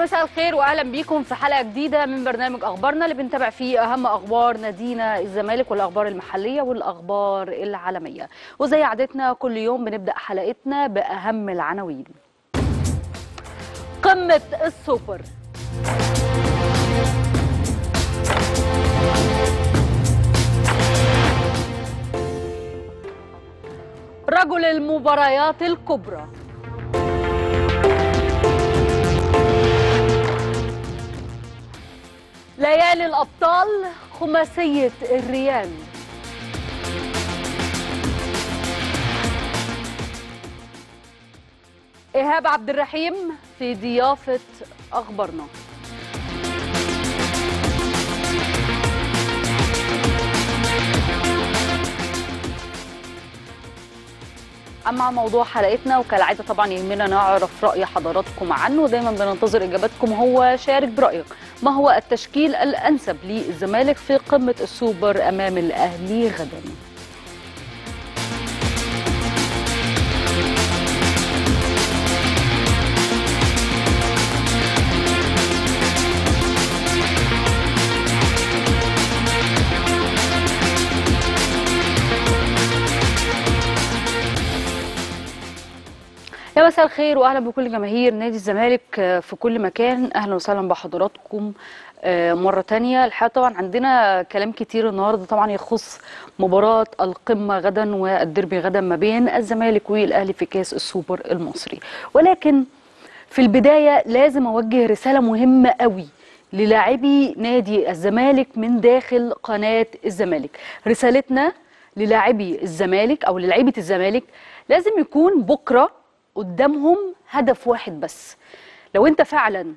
مساء الخير واهلا بيكم في حلقه جديده من برنامج اخبارنا اللي بنتابع فيه اهم اخبار نادينا الزمالك والاخبار المحليه والاخبار العالميه وزي عادتنا كل يوم بنبدا حلقتنا باهم العناوين قمه السوبر رجل المباريات الكبرى ليالي الأبطال خماسية الريال إيهاب عبد الرحيم في ضيافة أخبارنا اما موضوع حلقتنا وكالعاده طبعا يهمنا نعرف راي حضراتكم عنه ودايما بننتظر اجاباتكم هو شارك برايك ما هو التشكيل الانسب للزمالك في قمه السوبر امام الاهلي غدا يا مساء الخير واهلا بكل جماهير نادي الزمالك في كل مكان اهلا وسهلا بحضراتكم مره تانية الحقيقه طبعا عندنا كلام كتير النهارده طبعا يخص مباراه القمه غدا والديربي غدا ما بين الزمالك والاهلي في كاس السوبر المصري ولكن في البدايه لازم اوجه رساله مهمه قوي للاعبي نادي الزمالك من داخل قناه الزمالك رسالتنا للاعبي الزمالك او للاعيبه الزمالك لازم يكون بكره قدامهم هدف واحد بس لو انت فعلا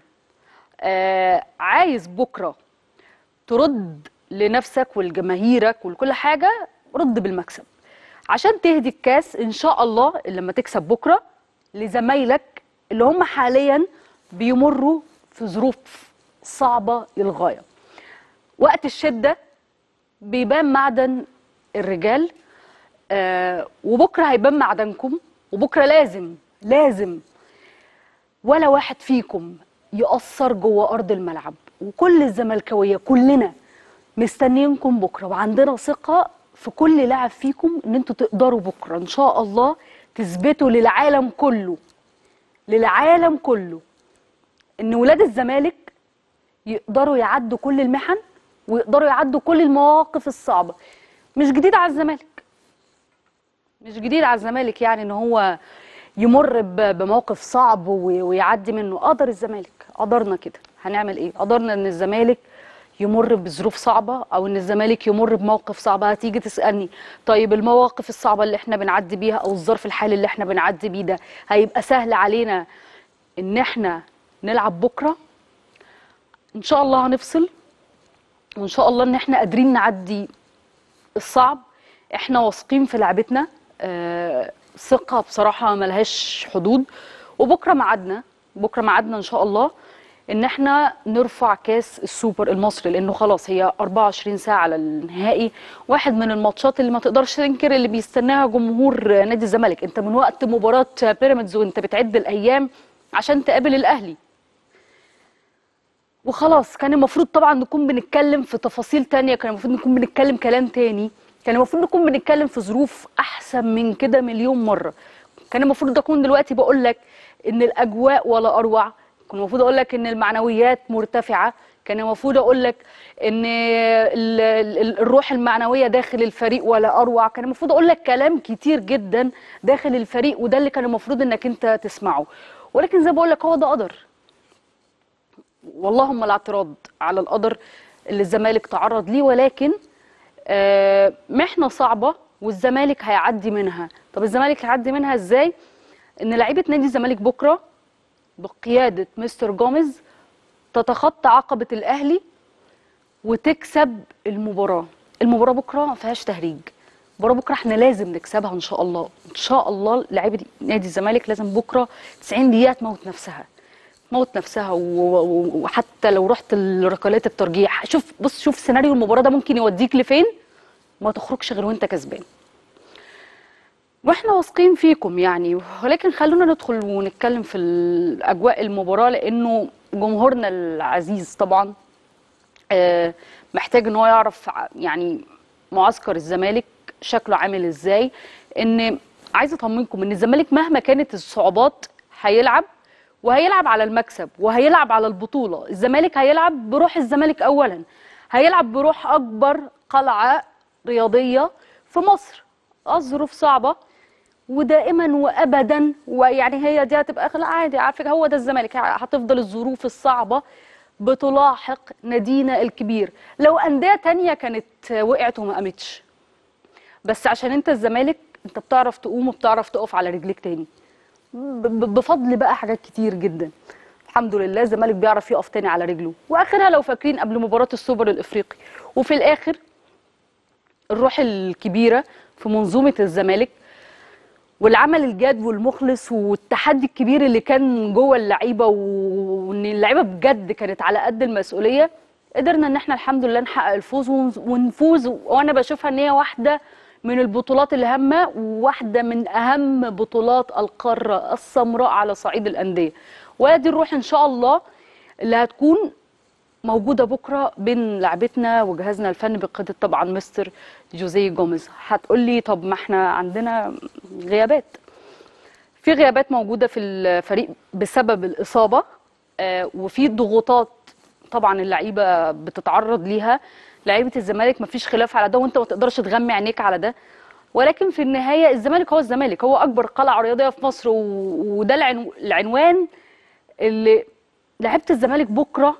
آه عايز بكره ترد لنفسك ولجماهيرك ولكل حاجه رد بالمكسب عشان تهدي الكاس ان شاء الله لما تكسب بكره لزمايلك اللي هم حاليا بيمروا في ظروف صعبه للغايه وقت الشده بيبان معدن الرجال آه وبكره هيبان معدنكم وبكره لازم لازم ولا واحد فيكم يأثر جوه أرض الملعب وكل الزملكاوية كلنا مستنيينكم بكرة وعندنا ثقة في كل لاعب فيكم إن أنتوا تقدروا بكرة إن شاء الله تثبتوا للعالم كله للعالم كله إن ولاد الزمالك يقدروا يعدوا كل المحن ويقدروا يعدوا كل المواقف الصعبة مش جديد على الزمالك مش جديد على الزمالك يعني ان هو يمر بموقف صعب ويعدي منه قدر الزمالك قدرنا كده هنعمل ايه قدرنا ان الزمالك يمر بظروف صعبه او ان الزمالك يمر بموقف صعب هتيجي تسالني طيب المواقف الصعبه اللي احنا بنعدي بيها او الظرف الحالي اللي احنا بنعدي بيه ده هيبقى سهل علينا ان احنا نلعب بكره ان شاء الله هنفصل وان شاء الله ان احنا قادرين نعدي الصعب احنا واثقين في لعبتنا آه ثقه بصراحه ملهاش حدود وبكره ميعادنا بكره ميعادنا ان شاء الله ان احنا نرفع كاس السوبر المصري لانه خلاص هي 24 ساعه على النهائي واحد من الماتشات اللي ما تقدرش تنكر اللي بيستناها جمهور نادي الزمالك انت من وقت مباراه بيراميدز وانت بتعد الايام عشان تقابل الاهلي وخلاص كان المفروض طبعا نكون بنتكلم في تفاصيل تانية كان المفروض نكون بنتكلم كلام تاني كان المفروض نكون بنتكلم في ظروف احسن من كده مليون مره كان المفروض اكون دلوقتي بقول لك ان الاجواء ولا اروع كان المفروض اقول لك ان المعنويات مرتفعه كان المفروض اقول لك ان الروح المعنويه داخل الفريق ولا اروع كان المفروض اقول لك كلام كتير جدا داخل الفريق وده اللي كان المفروض انك انت تسمعه ولكن زي ما بقول لك هو ده قدر واللهم الاعتراض على القدر اللي الزمالك تعرض ليه ولكن آه محنه صعبه والزمالك هيعدي منها طب الزمالك هيعدي منها ازاي ان لعيبه نادي الزمالك بكره بقياده مستر جوميز تتخطى عقبه الاهلي وتكسب المباراه المباراه بكره ما فيهاش تهريج المباراه بكره احنا لازم نكسبها ان شاء الله ان شاء الله لعيبه نادي الزمالك لازم بكره 90 دقيقه تموت نفسها تموت نفسها وحتى لو رحت لركلات الترجيح شوف بص شوف سيناريو المباراه ده ممكن يوديك لفين ما تخرجش غير وانت كسبان واحنا واثقين فيكم يعني ولكن خلونا ندخل ونتكلم في الاجواء المباراه لانه جمهورنا العزيز طبعا آه، محتاج ان هو يعرف ع- يعني معسكر الزمالك شكله عامل ازاي ان عايزه اطمنكم ان الزمالك مهما كانت الصعوبات هيلعب وهيلعب على المكسب وهيلعب على البطوله الزمالك هيلعب بروح الزمالك اولا هيلعب بروح اكبر قلعه رياضيه في مصر الظروف صعبه ودائما وابدا ويعني هي دي هتبقى لا عادي على فكره هو ده الزمالك هتفضل الظروف الصعبه بتلاحق نادينا الكبير لو انديه تانية كانت وقعت وما قامتش بس عشان انت الزمالك انت بتعرف تقوم وبتعرف تقف على رجليك تاني ب- ب- بفضل بقى حاجات كتير جدا الحمد لله الزمالك بيعرف يقف تاني على رجله واخرها لو فاكرين قبل مباراه السوبر الافريقي وفي الاخر الروح الكبيره في منظومه الزمالك والعمل الجاد والمخلص والتحدي الكبير اللي كان جوه اللعيبه و- وان اللعيبه بجد كانت على قد المسؤوليه قدرنا ان احنا الحمد لله نحقق الفوز ون- ونفوز وانا بشوفها ان هي واحده من البطولات الهامه وواحده من اهم بطولات القاره السمراء على صعيد الانديه وادي الروح ان شاء الله اللي هتكون موجوده بكره بين لعبتنا وجهازنا الفني بقياده طبعا مستر جوزيه جوميز هتقول لي طب ما احنا عندنا غيابات في غيابات موجوده في الفريق بسبب الاصابه آه، وفي ضغوطات طبعا اللعيبه بتتعرض ليها لعيبه الزمالك مفيش خلاف على ده وانت ما تقدرش تغمي عينيك على ده ولكن في النهايه الزمالك هو الزمالك هو اكبر قلعه رياضيه في مصر و... وده العنو... العنوان اللي لعيبه الزمالك بكره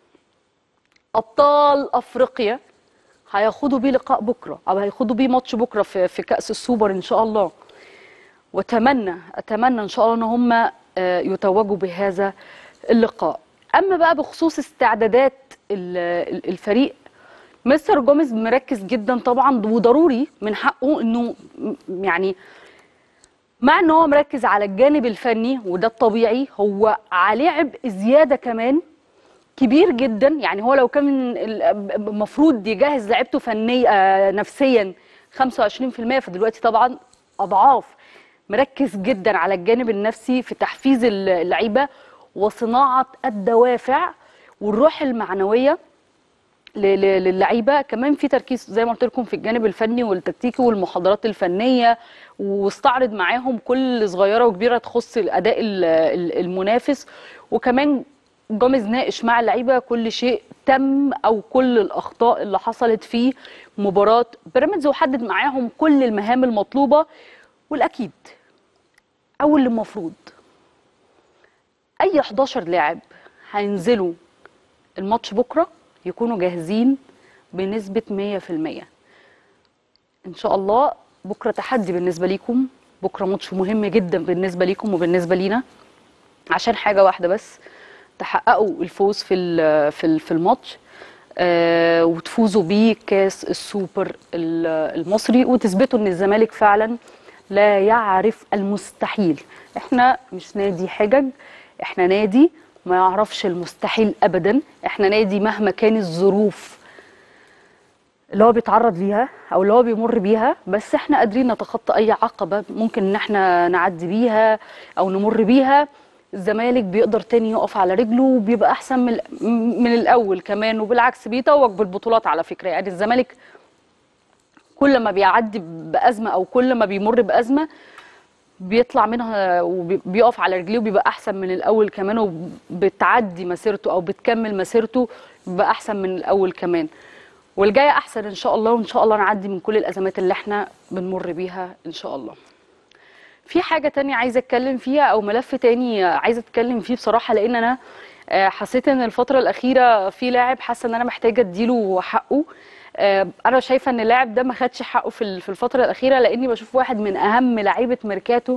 ابطال افريقيا هياخدوا بيه لقاء بكره او هياخدوا بيه ماتش بكره في في كاس السوبر ان شاء الله واتمنى اتمنى ان شاء الله ان هم آه، يتوجوا بهذا اللقاء اما بقى بخصوص استعدادات ال- ال- الفريق مستر جوميز مركز جدا طبعا وضروري من حقه انه م- يعني مع ان هو مركز على الجانب الفني وده الطبيعي هو عليه عبء زياده كمان كبير جدا يعني هو لو كان ال- المفروض يجهز لعيبته فنيا آه، نفسيا 25% فدلوقتي طبعا اضعاف مركز جدا على الجانب النفسي في تحفيز ال- اللعيبه وصناعه الدوافع والروح المعنويه ل- ل- للعيبه كمان في تركيز زي ما قلت لكم في الجانب الفني والتكتيكي والمحاضرات الفنيه واستعرض معاهم كل صغيره وكبيره تخص الاداء ال- ال- المنافس وكمان جوميز ناقش مع اللعيبه كل شيء تم او كل الاخطاء اللي حصلت في مباراه بيراميدز وحدد معاهم كل المهام المطلوبه والاكيد او اللي المفروض اي 11 لاعب هينزلوا الماتش بكره يكونوا جاهزين بنسبه 100% ان شاء الله بكره تحدي بالنسبه ليكم بكره ماتش مهم جدا بالنسبه ليكم وبالنسبه لينا عشان حاجه واحده بس تحققوا الفوز في ال- في ال- في الماتش آه، وتفوزوا بيه كاس السوبر ال- المصري وتثبتوا ان الزمالك فعلا لا يعرف المستحيل احنا مش نادي حجج احنا نادي ما يعرفش المستحيل ابدا احنا نادي مهما كانت الظروف اللي هو بيتعرض ليها او اللي هو بيمر بيها بس احنا قادرين نتخطى اي عقبه ممكن ان احنا نعدي بيها او نمر بيها الزمالك بيقدر تاني يقف على رجله وبيبقى احسن من من الاول كمان وبالعكس بيتوج بالبطولات على فكره يعني الزمالك كل ما بيعدي بازمه او كل ما بيمر بازمه بيطلع منها وبيقف على رجليه وبيبقى احسن من الاول كمان وبتعدي مسيرته او بتكمل مسيرته بيبقى احسن من الاول كمان والجايه احسن ان شاء الله وان شاء الله نعدي من كل الازمات اللي احنا بنمر بيها ان شاء الله في حاجه تانية عايزه اتكلم فيها او ملف تاني عايزه اتكلم فيه بصراحه لان انا آه، حسيت ان الفتره الاخيره في لاعب حاسه ان انا محتاجه اديله حقه آه، انا شايفه ان اللاعب ده ما خدش حقه في ال- في الفتره الاخيره لاني بشوف واحد من اهم لعيبه ميركاتو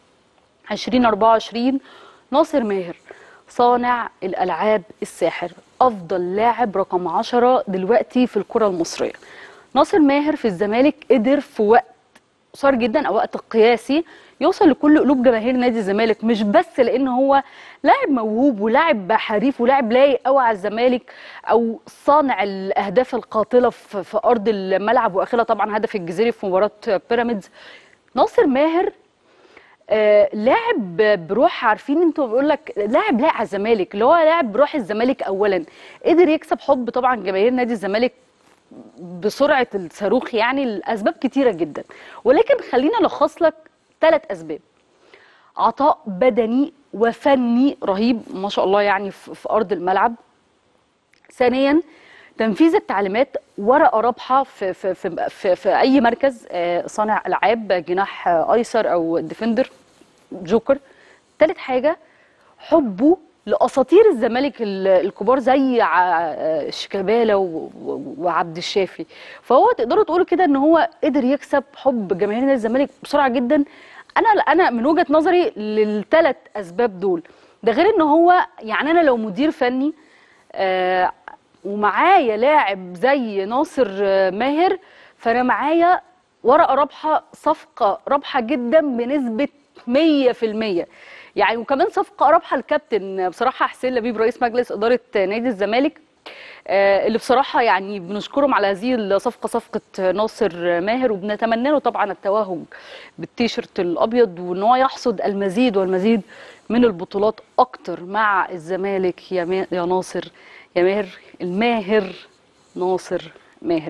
2024 ناصر ماهر صانع الالعاب الساحر افضل لاعب رقم 10 دلوقتي في الكره المصريه ناصر ماهر في الزمالك قدر في وقت قصير جدا او وقت قياسي يوصل لكل قلوب جماهير نادي الزمالك مش بس لان هو لاعب موهوب ولاعب حريف ولاعب لايق قوي على الزمالك او صانع الاهداف القاتله في, في ارض الملعب واخرها طبعا هدف الجزيري في مباراه بيراميدز ناصر ماهر آه لاعب بروح عارفين انتوا بيقول لك لاعب لاعب على الزمالك اللي هو لاعب بروح الزمالك اولا قدر يكسب حب طبعا جماهير نادي الزمالك بسرعه الصاروخ يعني لاسباب كتيره جدا ولكن خلينا نلخص لك ثلاث اسباب عطاء بدني وفني رهيب ما شاء الله يعني في في ارض الملعب ثانيا تنفيذ التعليمات ورقه رابحه في في في, في, في اي مركز آه، صانع العاب جناح آه، ايسر او ديفندر جوكر ثالث حاجه حبه لاساطير الزمالك ال- الكبار زي ع- آه، شيكابالا و- و- وعبد الشافي فهو تقدروا تقولوا كده ان هو قدر يكسب حب جماهير نادي الزمالك بسرعه جدا انا انا من وجهه نظري للثلاث اسباب دول ده غير ان هو يعني انا لو مدير فني آه، ومعايا لاعب زي ناصر آه، ماهر فانا معايا ورقه رابحه صفقه رابحه جدا بنسبه 100% يعني وكمان صفقه رابحه الكابتن بصراحه حسين لبيب رئيس مجلس اداره نادي الزمالك آه، اللي بصراحه يعني بنشكرهم على هذه الصفقه صفقه ناصر ماهر وبنتمنى له طبعا التوهج بالتيشيرت الابيض وان هو يحصد المزيد والمزيد من البطولات اكتر مع الزمالك يا ما- يا ناصر يا ماهر الماهر ناصر ماهر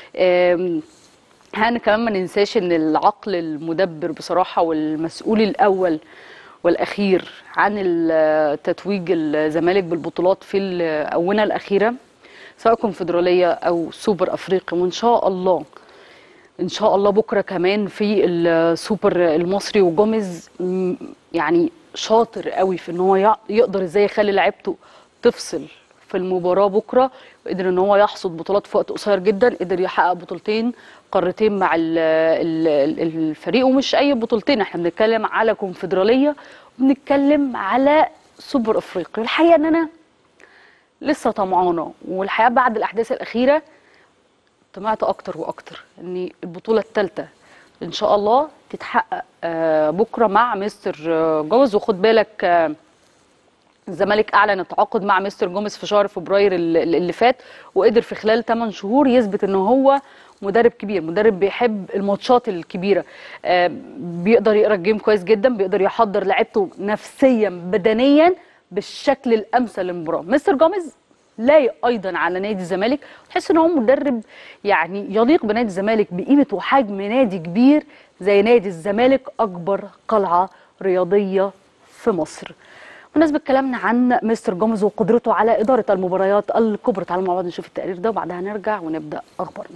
آم، هان كمان ما ننساش ان العقل المدبر بصراحه والمسؤول الاول والاخير عن ال- تتويج الزمالك بالبطولات في الاونه الاخيره سواء كونفدراليه او سوبر افريقي وان شاء الله ان شاء الله بكره كمان في السوبر المصري وجوميز م- يعني شاطر قوي في ان هو يع- يقدر ازاي يخلي لعيبته تفصل في المباراه بكره وقدر ان هو يحصد بطولات في وقت قصير جدا قدر يحقق بطولتين قارتين مع ال ال ال الفريق ومش اي بطولتين احنا بنتكلم على كونفدراليه وبنتكلم على سوبر افريقيا الحقيقه ان انا لسه طمعانه والحقيقه بعد الاحداث الاخيره طمعت اكتر واكتر ان البطوله الثالثه ان شاء الله تتحقق آه، بكره مع مستر آه، جوز وخد بالك آه، الزمالك اعلن التعاقد مع مستر جوميز في شهر فبراير ال- ال- اللي فات وقدر في خلال 8 شهور يثبت ان هو مدرب كبير مدرب بيحب الماتشات الكبيره آه، بيقدر يقرا الجيم كويس جدا بيقدر يحضر لعيبته نفسيا بدنيا بالشكل الامثل للمباراه مستر جوميز لايق ايضا على نادي الزمالك تحس ان هو مدرب يعني يليق بنادي الزمالك بقيمه وحجم نادي كبير زي نادي الزمالك اكبر قلعه رياضيه في مصر بمناسبة كلامنا عن مستر جوميز وقدرته على إدارة المباريات الكبرى تعالوا مع بعض نشوف التقرير ده وبعدها نرجع ونبدأ أخبارنا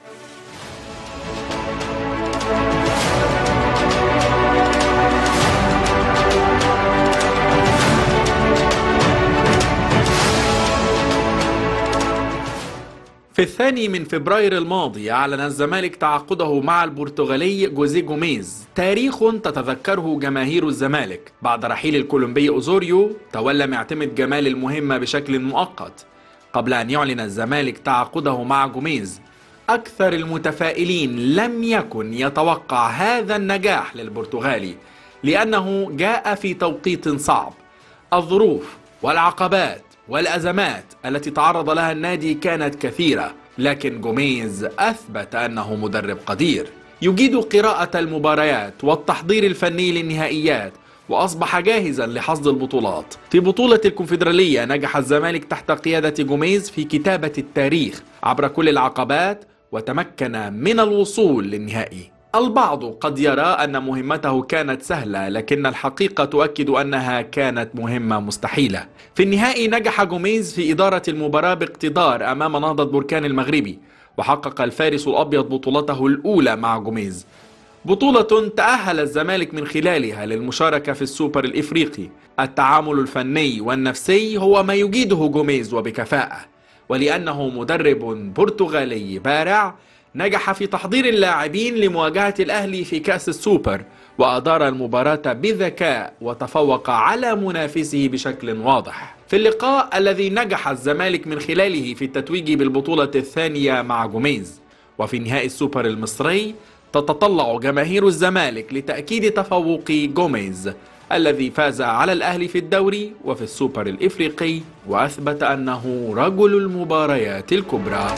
في الثاني من فبراير الماضي أعلن الزمالك تعاقده مع البرتغالي جوزيه جوميز تاريخ تتذكره جماهير الزمالك بعد رحيل الكولومبي أوزوريو تولى معتمد جمال المهمة بشكل مؤقت قبل أن يعلن الزمالك تعاقده مع جوميز أكثر المتفائلين لم يكن يتوقع هذا النجاح للبرتغالي لأنه جاء في توقيت صعب الظروف والعقبات والأزمات التي تعرض لها النادي كانت كثيرة لكن جوميز أثبت أنه مدرب قدير يجيد قراءة المباريات والتحضير الفني للنهائيات وأصبح جاهزا لحصد البطولات في بطولة الكونفدرالية نجح الزمالك تحت قيادة جوميز في كتابة التاريخ عبر كل العقبات وتمكن من الوصول للنهائي البعض قد يرى أن مهمته كانت سهلة لكن الحقيقة تؤكد أنها كانت مهمة مستحيلة في النهائي نجح جوميز في إدارة المباراة باقتدار أمام نهضة بركان المغربي وحقق الفارس الأبيض بطولته الأولى مع جوميز بطولة تأهل الزمالك من خلالها للمشاركة في السوبر الإفريقي التعامل الفني والنفسي هو ما يجيده جوميز وبكفاءة ولأنه مدرب برتغالي بارع نجح في تحضير اللاعبين لمواجهة الأهلي في كأس السوبر وأدار المباراة بذكاء وتفوق على منافسه بشكل واضح في اللقاء الذي نجح الزمالك من خلاله في التتويج بالبطولة الثانية مع جوميز وفي نهائي السوبر المصري تتطلع جماهير الزمالك لتأكيد تفوق جوميز الذي فاز على الأهلي في الدوري وفي السوبر الإفريقي وأثبت أنه رجل المباريات الكبرى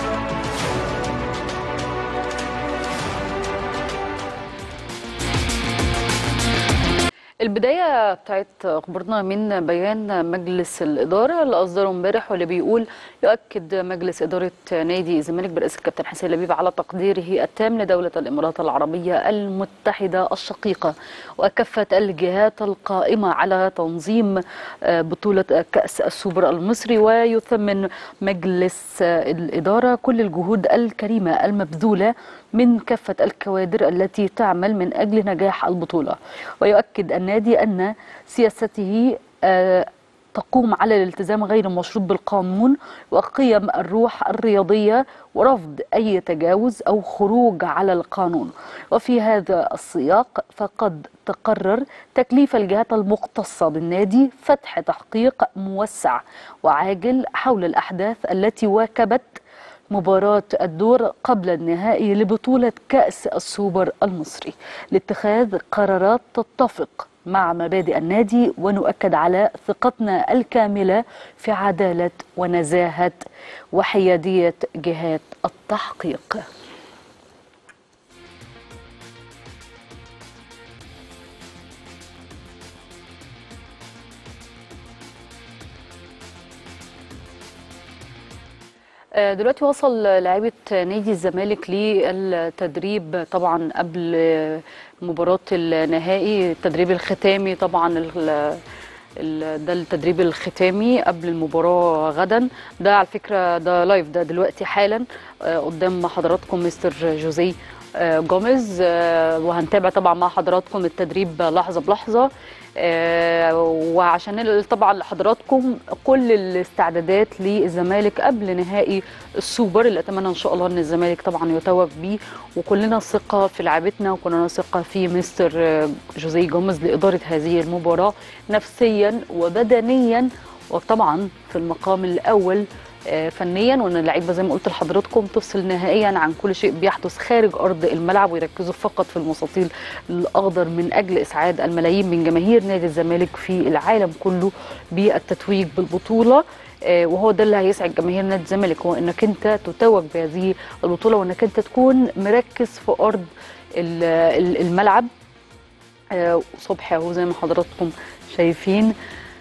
البداية بتاعت أخبارنا من بيان مجلس الإدارة اللي أصدره امبارح واللي بيقول يؤكد مجلس إدارة نادي الزمالك برئاسة الكابتن حسين لبيب على تقديره التام لدولة الإمارات العربية المتحدة الشقيقة وكافة الجهات القائمة على تنظيم بطولة كأس السوبر المصري ويثمن مجلس الإدارة كل الجهود الكريمة المبذولة من كافة الكوادر التي تعمل من أجل نجاح البطولة ويؤكد النادي أن سياسته تقوم على الالتزام غير المشروط بالقانون وقيم الروح الرياضية ورفض أي تجاوز أو خروج على القانون وفي هذا السياق فقد تقرر تكليف الجهات المختصة بالنادي فتح تحقيق موسع وعاجل حول الأحداث التي واكبت مباراة الدور قبل النهائي لبطولة كأس السوبر المصري لاتخاذ قرارات تتفق مع مبادئ النادي ونؤكد على ثقتنا الكاملة في عدالة ونزاهة وحيادية جهات التحقيق دلوقتي وصل لاعيبه نادي الزمالك للتدريب طبعا قبل مباراه النهائي التدريب الختامي طبعا ده التدريب الختامي قبل المباراه غدا ده على فكره ده لايف ده دلوقتي حالا قدام حضراتكم مستر جوزيه جوميز وهنتابع طبعا مع حضراتكم التدريب لحظه بلحظه وعشان طبعا لحضراتكم كل الاستعدادات للزمالك قبل نهائي السوبر اللي اتمنى ان شاء الله ان الزمالك طبعا يتوج بيه وكلنا ثقه في لعبتنا وكلنا ثقه في مستر جوزيه جوميز لاداره هذه المباراه نفسيا وبدنيا وطبعا في المقام الاول فنيا وان اللعيبه زي ما قلت لحضراتكم تفصل نهائيا عن كل شيء بيحدث خارج ارض الملعب ويركزوا فقط في المستطيل الاخضر من اجل اسعاد الملايين من جماهير نادي الزمالك في العالم كله بالتتويج بالبطوله وهو ده اللي هيسعد جماهير نادي الزمالك هو انك انت تتوج بهذه البطوله وانك انت تكون مركز في ارض الملعب صبحي اهو زي ما حضراتكم شايفين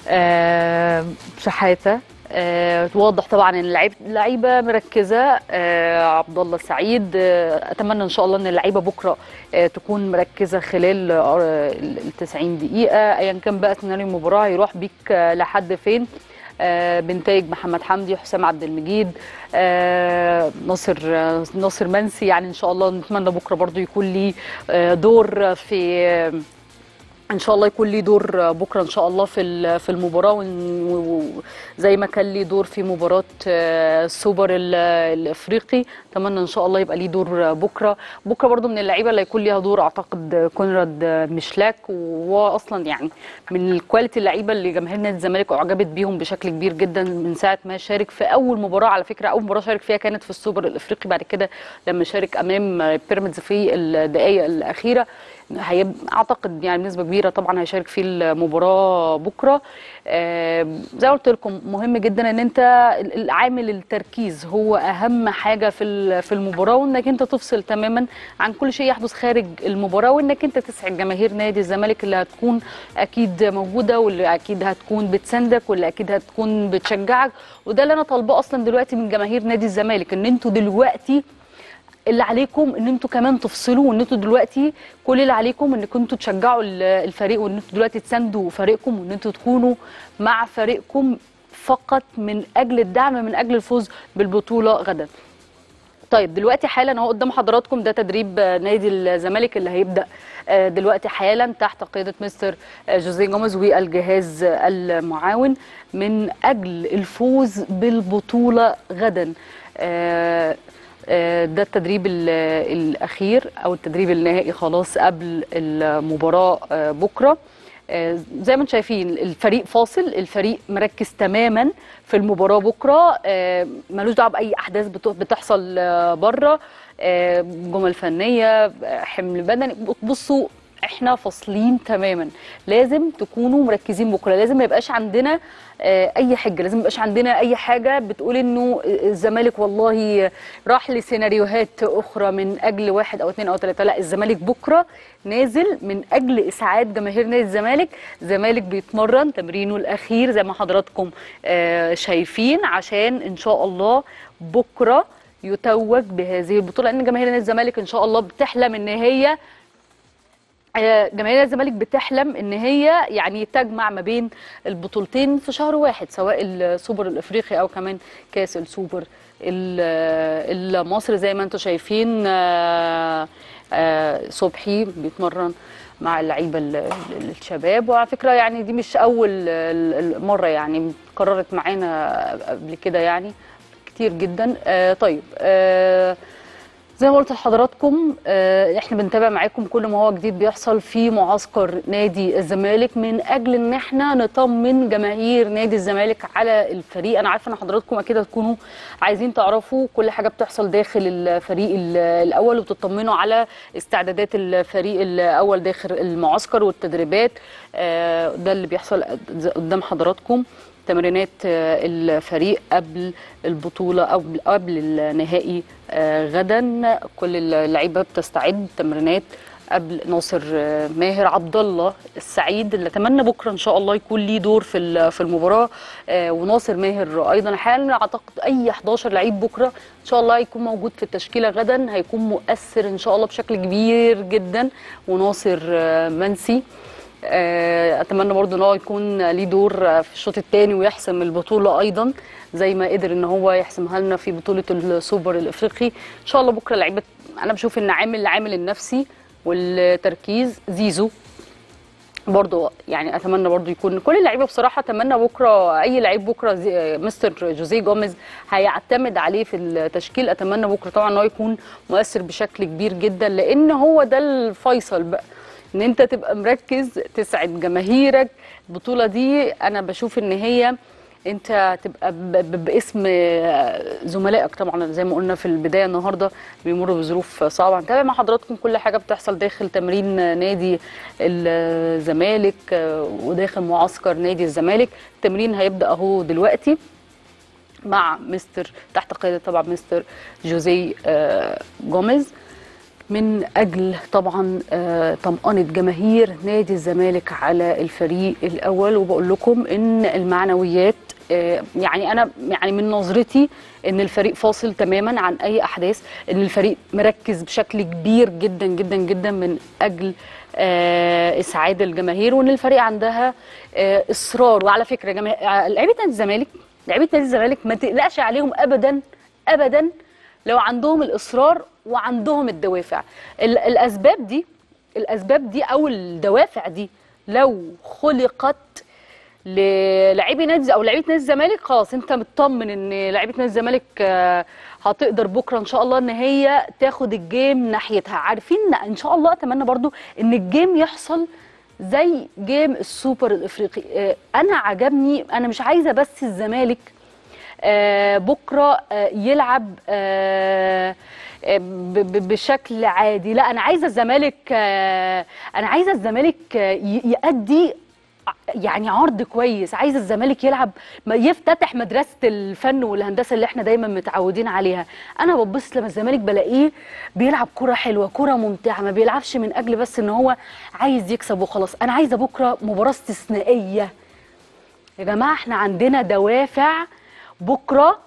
شحاته آه واضح طبعا ان اللعيبه اللعيبه مركزه آه عبد الله سعيد آه اتمنى ان شاء الله ان اللعيبه بكره آه تكون مركزه خلال ال 90 دقيقه ايا كان بقى سيناريو المباراه هيروح بيك آه لحد فين آه بنتايج محمد حمدي حسام عبد المجيد آه ناصر آه ناصر منسي يعني ان شاء الله نتمنى بكره برضو يكون لي آه دور في آه ان شاء الله يكون لي دور بكره ان شاء الله في في المباراه وزي ما كان لي دور في مباراه السوبر الافريقي اتمنى ان شاء الله يبقى لي دور بكره بكره برضو من اللعيبه اللي هيكون ليها دور اعتقد كونراد مشلاك وهو اصلا يعني من الكواليتي اللعيبه اللي جماهير نادي الزمالك اعجبت بيهم بشكل كبير جدا من ساعه ما شارك في اول مباراه على فكره اول مباراه شارك فيها كانت في السوبر الافريقي بعد كده لما شارك امام بيراميدز في الدقائق الاخيره هيب... اعتقد يعني بنسبه كبيره طبعا هيشارك في المباراه بكره آه زي ما قلت لكم مهم جدا ان انت عامل التركيز هو اهم حاجه في في المباراه وانك انت تفصل تماما عن كل شيء يحدث خارج المباراه وانك انت تسعد جماهير نادي الزمالك اللي هتكون اكيد موجوده واللي اكيد هتكون بتساندك واللي اكيد هتكون بتشجعك وده اللي انا طالباه اصلا دلوقتي من جماهير نادي الزمالك ان انتوا دلوقتي اللي عليكم ان انتوا كمان تفصلوا وان انتوا دلوقتي كل اللي عليكم انكم انتوا تشجعوا الفريق وان انتوا دلوقتي تساندوا فريقكم وان انتوا تكونوا مع فريقكم فقط من اجل الدعم من اجل الفوز بالبطوله غدا. طيب دلوقتي حالا اهو قدام حضراتكم ده تدريب نادي الزمالك اللي هيبدا دلوقتي حالا تحت قياده مستر جوزيه جوميز والجهاز المعاون من اجل الفوز بالبطوله غدا. ده التدريب الاخير او التدريب النهائي خلاص قبل المباراه بكره زي ما انتم شايفين الفريق فاصل الفريق مركز تماما في المباراه بكره ملوش دعوه باي احداث بتحصل بره جمل فنيه حمل بدني بصوا احنا فاصلين تماما لازم تكونوا مركزين بكره لازم ما يبقاش عندنا آه، اي حجه لازم ما يبقاش عندنا اي حاجه بتقول انه الزمالك والله راح لسيناريوهات اخرى من اجل واحد او اثنين او ثلاثه لا الزمالك بكره نازل من اجل اسعاد جماهير نادي الزمالك الزمالك بيتمرن تمرينه الاخير زي ما حضراتكم آه، شايفين عشان ان شاء الله بكره يتوج بهذه البطوله لان جماهير نادي الزمالك ان شاء الله بتحلم ان هي آه، جماهير الزمالك بتحلم ان هي يعني تجمع ما بين البطولتين في شهر واحد سواء السوبر الافريقي او كمان كاس السوبر ال- المصري زي ما انتم شايفين آه، آه، صبحي بيتمرن مع اللعيبه ال- ال- الشباب وعلى فكره يعني دي مش اول ال- المره يعني قررت معانا قبل كده يعني كتير جدا آه، طيب آه، زي ما قلت لحضراتكم آه، احنا بنتابع معاكم كل ما هو جديد بيحصل في معسكر نادي الزمالك من اجل ان احنا نطمن جماهير نادي الزمالك على الفريق انا عارفه ان حضراتكم اكيد هتكونوا عايزين تعرفوا كل حاجه بتحصل داخل الفريق ال- الاول وتطمنوا على استعدادات الفريق الاول داخل المعسكر والتدريبات آه، ده اللي بيحصل قدام حضراتكم تمرينات آه، الفريق قبل البطولة أو قبل النهائي آه، غدا كل اللعيبة بتستعد تمرينات قبل ناصر آه، ماهر عبد الله السعيد اللي اتمنى بكره ان شاء الله يكون ليه دور في ال- في المباراه آه، وناصر ماهر ايضا حالا اعتقد اي 11 لعيب بكره ان شاء الله هيكون موجود في التشكيله غدا هيكون مؤثر ان شاء الله بشكل كبير جدا وناصر آه، منسي آه، اتمنى برضو ان هو يكون ليه دور في الشوط الثاني ويحسم البطوله ايضا زي ما قدر ان هو يحسمها لنا في بطوله السوبر الافريقي ان شاء الله بكره لعيبه انا بشوف ان عامل العامل النفسي والتركيز زيزو برضو يعني اتمنى برضو يكون كل اللعيبه بصراحه اتمنى بكره اي لعيب بكره زي مستر جوزيه جوميز هيعتمد عليه في التشكيل اتمنى بكره طبعا ان هو يكون مؤثر بشكل كبير جدا لان هو ده الفيصل بقى ان انت تبقى مركز تسعد جماهيرك البطوله دي انا بشوف ان هي انت تبقى ب- ب- باسم زملائك طبعا زي ما قلنا في البدايه النهارده بيمروا بظروف صعبه هنتابع مع حضراتكم كل حاجه بتحصل داخل تمرين نادي الزمالك وداخل معسكر نادي الزمالك التمرين هيبدا اهو دلوقتي مع مستر تحت قياده طبعا مستر جوزيه آه، جوميز من اجل طبعا آه، طمأنة جماهير نادي الزمالك على الفريق الاول وبقول لكم ان المعنويات آه، يعني انا يعني من نظرتي ان الفريق فاصل تماما عن اي احداث ان الفريق مركز بشكل كبير جدا جدا جدا من اجل آه، اسعاد الجماهير وان الفريق عندها آه، اصرار وعلى فكره جماهير آه، لعيبه نادي الزمالك لعيبه نادي الزمالك ما تقلقش عليهم ابدا ابدا لو عندهم الاصرار وعندهم الدوافع ال- الاسباب دي الاسباب دي او الدوافع دي لو خلقت للاعبي نادي او لعيبه نادي الزمالك خلاص انت مطمن ان لعيبه نادي الزمالك آه، هتقدر بكره ان شاء الله ان هي تاخد الجيم ناحيتها عارفين ان شاء الله اتمنى برضو ان الجيم يحصل زي جيم السوبر الافريقي آه، انا عجبني انا مش عايزه بس الزمالك آه، بكره آه، يلعب آه، آه، ب- ب- بشكل عادي لا انا عايزه الزمالك آه، انا عايزه الزمالك آه، ي- يأدي ع- يعني عرض كويس عايزه الزمالك يلعب ما يفتتح مدرسه الفن والهندسه اللي احنا دايما متعودين عليها انا ببص لما الزمالك بلاقيه بيلعب كره حلوه كره ممتعه ما بيلعبش من اجل بس ان هو عايز يكسب وخلاص انا عايزه بكره مباراه استثنائيه يا جماعه احنا عندنا دوافع بكره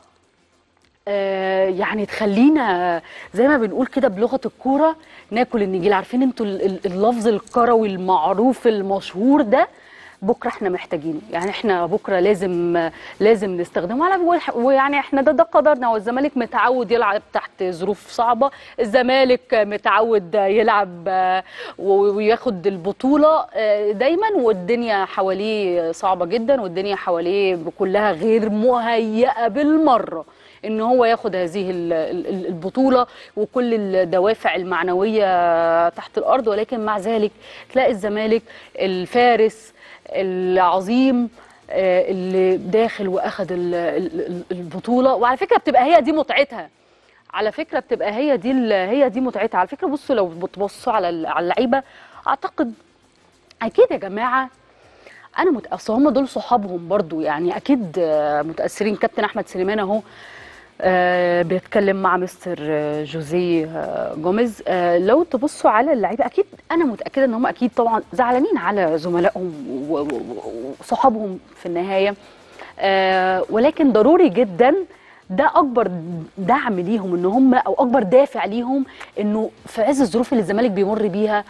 آه، يعني تخلينا زي ما بنقول كده بلغه الكوره ناكل النجيل عارفين انتوا ال- ال- اللفظ الكروي المعروف المشهور ده بكره احنا محتاجينه يعني احنا بكره لازم لازم نستخدمه على والح- ويعني احنا ده ده قدرنا والزمالك متعود يلعب تحت ظروف صعبه الزمالك متعود يلعب آه، و- وياخد البطوله آه، دايما والدنيا حواليه صعبه جدا والدنيا حواليه كلها غير مهيئه بالمره ان هو ياخد هذه ال- ال- البطوله وكل الدوافع المعنويه تحت الارض ولكن مع ذلك تلاقي الزمالك الفارس العظيم آه، اللي داخل واخد ال- ال- ال- البطوله وعلى فكره بتبقى هي دي متعتها على فكره بتبقى هي دي ال- هي دي متعتها على فكره بصوا لو بتبصوا على ال- على اللعيبه اعتقد اكيد يا جماعه انا مت... اصل هم دول صحابهم برضو يعني اكيد آه، متاثرين كابتن احمد سليمان اهو آه، بيتكلم مع مستر آه، جوزيه آه، جوميز آه، لو تبصوا على اللعيبه اكيد انا متاكده ان هم اكيد طبعا زعلانين على زملائهم و- و- و- وصحابهم في النهايه آه، ولكن ضروري جدا ده اكبر دعم ليهم ان هم او اكبر دافع ليهم انه في عز الظروف اللي الزمالك بيمر بيها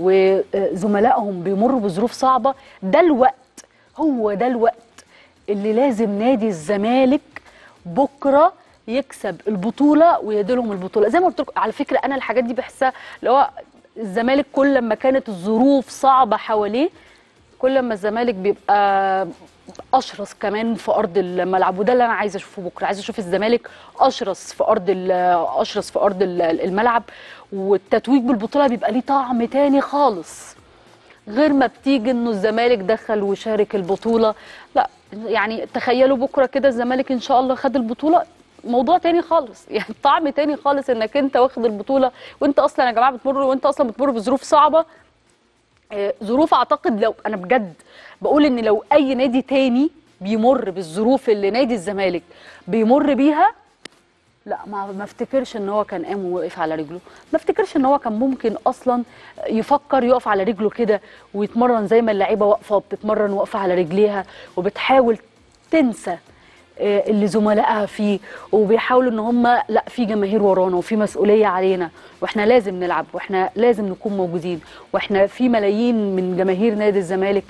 وزملائهم بيمروا بظروف صعبه ده الوقت هو ده الوقت اللي لازم نادي الزمالك بكره يكسب البطوله ويديلهم البطوله زي ما قلت لكم على فكره انا الحاجات دي بحسها اللي هو الزمالك كل ما كانت الظروف صعبه حواليه كل ما الزمالك بيبقى اشرس كمان في ارض الملعب وده اللي انا عايزه اشوفه بكره عايزه اشوف الزمالك اشرس في ارض ال- اشرس في ارض ال- الملعب والتتويج بالبطوله بيبقى ليه طعم تاني خالص غير ما بتيجي انه الزمالك دخل وشارك البطوله لا يعني تخيلوا بكره كده الزمالك ان شاء الله خد البطوله موضوع تاني خالص يعني طعم تاني خالص انك انت واخد البطوله وانت اصلا يا جماعه بتمر وانت اصلا بتمر بظروف صعبه آه، ظروف اعتقد لو انا بجد بقول ان لو اي نادي تاني بيمر بالظروف اللي نادي الزمالك بيمر بيها لا ما ما افتكرش ان هو كان قام ووقف على رجله ما افتكرش ان هو كان ممكن اصلا يفكر يقف على رجله كده ويتمرن زي ما اللعيبه واقفه وبتتمرن واقفه على رجليها وبتحاول تنسى آه، اللي زملائها فيه وبيحاولوا ان هم لا في جماهير ورانا وفي مسؤوليه علينا واحنا لازم نلعب واحنا لازم نكون موجودين واحنا في ملايين من جماهير نادي الزمالك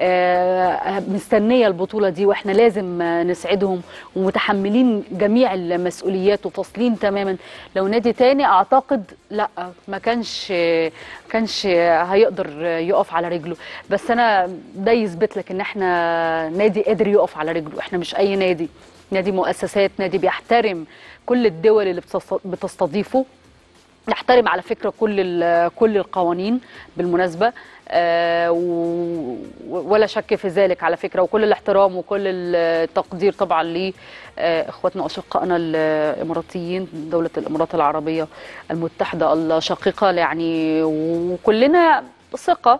آه، مستنيه البطوله دي واحنا لازم آه، نسعدهم ومتحملين جميع المسؤوليات وفاصلين تماما لو نادي تاني اعتقد لا ما كانش كانش هيقدر يقف على رجله بس انا ده يثبت لك ان احنا نادي قادر يقف على رجله احنا مش اي نادي نادي مؤسسات نادي بيحترم كل الدول اللي بتص- بتستضيفه نحترم على فكره كل ال- كل القوانين بالمناسبه آه، و- ولا شك في ذلك على فكره وكل الاحترام وكل التقدير طبعا لاخواتنا واشقائنا الاماراتيين دوله الامارات العربيه المتحده الشقيقه يعني وكلنا ثقه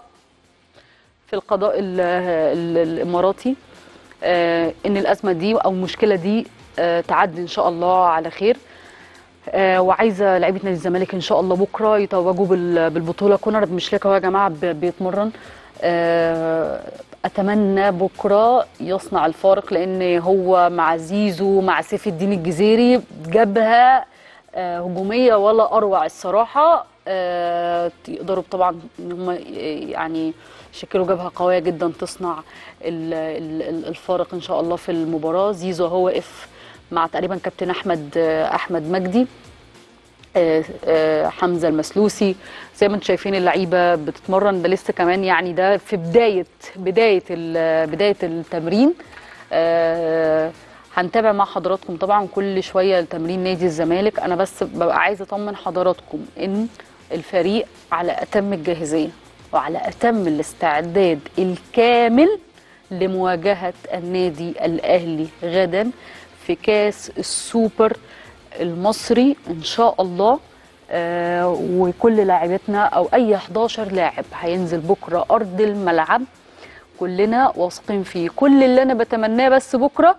في القضاء ال- ال- الاماراتي آه، ان الازمه دي او المشكله دي آه، تعدي ان شاء الله على خير آه، وعايزه لعيبه نادي الزمالك ان شاء الله بكره يتوجوا بال- بالبطوله كونراد مشلكه هو يا جماعه ب- بيتمرن آه، اتمنى بكره يصنع الفارق لان هو مع زيزو مع سيف الدين الجزيري جبهه آه، هجوميه ولا اروع الصراحه آه، يقدروا طبعا ان هم يعني يشكلوا جبهه قويه جدا تصنع ال- ال- ال- الفارق ان شاء الله في المباراه زيزو هو واقف مع تقريبا كابتن احمد آه، احمد مجدي آه، آه، حمزه المسلوسي زي ما انتم شايفين اللعيبه بتتمرن ده لسه كمان يعني ده في بدايه بدايه ال- بدايه التمرين آه، هنتابع مع حضراتكم طبعا كل شويه تمرين نادي الزمالك انا بس ببقى عايزه اطمن حضراتكم ان الفريق على اتم الجاهزيه وعلى اتم الاستعداد الكامل لمواجهه النادي الاهلي غدا في كاس السوبر المصري ان شاء الله آه وكل لاعبتنا او اي 11 لاعب هينزل بكره ارض الملعب كلنا واثقين فيه كل اللي انا بتمناه بس بكره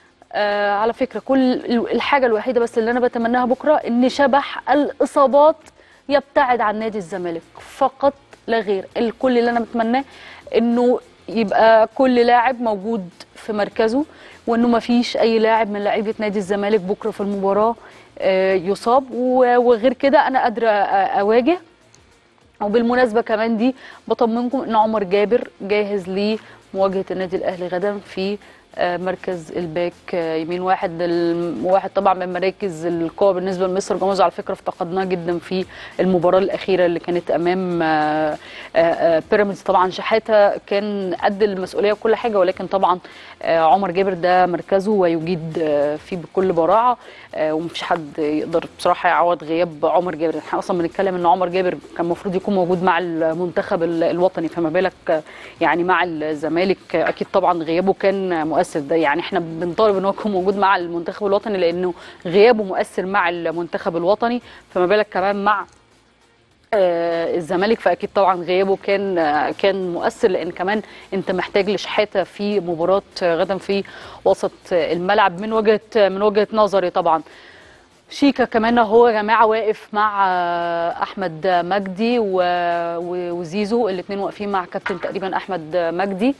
آه على فكره كل الحاجه الوحيده بس اللي انا بتمناها بكره ان شبح الاصابات يبتعد عن نادي الزمالك فقط لا غير الكل اللي انا بتمناه انه يبقى كل لاعب موجود في مركزه وانه ما فيش اي لاعب من لعيبه نادي الزمالك بكره في المباراه آه، يصاب و- وغير كده انا قادره آه، اواجه وبالمناسبه كمان دي بطمنكم ان عمر جابر جاهز لمواجهه النادي الاهلي غدا في آه، مركز الباك آه، يمين واحد الم- واحد طبعا من مراكز القوه بالنسبه لمصر جمز على فكره افتقدناه جدا في المباراه الاخيره اللي كانت امام آه، آه، آه، بيراميدز طبعا شحاته كان قد المسؤوليه وكل حاجه ولكن طبعا آه، عمر جابر ده مركزه ويجيد آه، فيه بكل براعه آه، ومفيش حد يقدر بصراحه يعوض غياب عمر جابر احنا اصلا بنتكلم ان عمر جابر كان المفروض يكون موجود مع المنتخب ال- الوطني فما بالك آه، يعني مع الزمالك آه، اكيد طبعا غيابه كان مؤثر ده يعني احنا بنطالب ان هو يكون موجود مع المنتخب الوطني لانه غيابه مؤثر مع المنتخب الوطني فما بالك كمان مع آه، الزمالك فاكيد طبعا غيابه كان آه، كان مؤثر لان كمان انت محتاج لشحاته في مباراه آه، غدا في وسط آه، الملعب من وجهه من وجهه نظري طبعا شيكا كمان هو يا جماعه واقف مع آه، احمد مجدي و- و- وزيزو الاثنين واقفين مع كابتن تقريبا احمد مجدي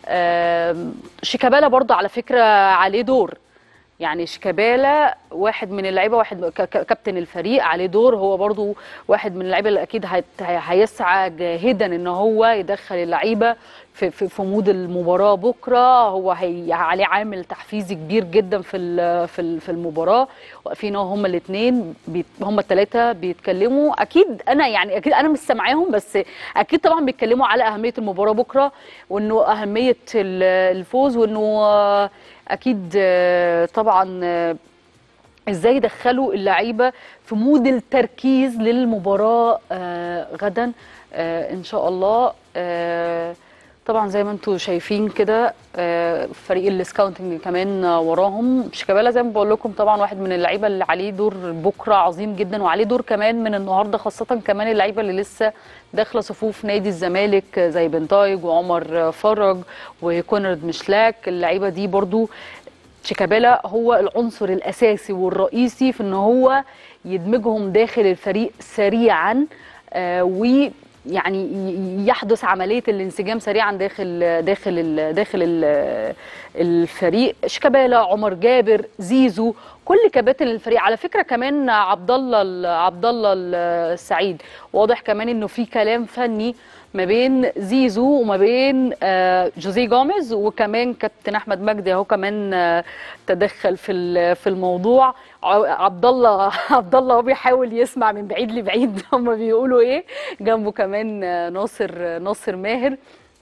آم، شيكابالا برضه على فكره عليه دور يعني شيكابالا واحد من اللعيبه واحد ك- ك- كابتن الفريق عليه دور هو برضو واحد من اللعيبه اللي اكيد هيت- هي- هيسعى جاهدا ان هو يدخل اللعيبه في في في مود المباراه بكره هو هي عليه عامل تحفيزي كبير جدا في ال- في ال- في المباراه واقفين اهو هما الاثنين هما الثلاثه بيتكلموا اكيد انا يعني اكيد انا مش سامعاهم بس اكيد طبعا بيتكلموا على اهميه المباراه بكره وانه اهميه ال- الفوز وانه آه، اكيد آه، طبعا آه، ازاي يدخلوا اللعيبه في مود التركيز للمباراه آه، غدا آه، ان شاء الله آه، طبعا زي ما انتم شايفين كده آه، فريق السكاونتنج كمان آه، وراهم شيكابالا زي ما بقول لكم طبعا واحد من اللعيبه اللي عليه دور بكره عظيم جدا وعليه دور كمان من النهارده خاصه كمان اللعيبه اللي لسه داخله صفوف نادي الزمالك آه، زي بنتايج وعمر آه، فرج وكونرد مشلاك اللعيبه دي برضو شيكابالا هو العنصر الاساسي والرئيسي في ان هو يدمجهم داخل الفريق سريعا آه، ويعني ي- يحدث عمليه الانسجام سريعا داخل داخل ال داخل ال الفريق شيكابالا عمر جابر زيزو كل كباتن الفريق على فكره كمان عبد الله ال- عبد الله السعيد واضح كمان انه في كلام فني ما بين زيزو وما بين آه، جوزيه جوميز وكمان كابتن احمد مجدي اهو كمان آه، تدخل في ال- في الموضوع ع- عبد الله عبد الله هو بيحاول يسمع من بعيد لبعيد هم بيقولوا ايه جنبه كمان آه، ناصر آه، ناصر ماهر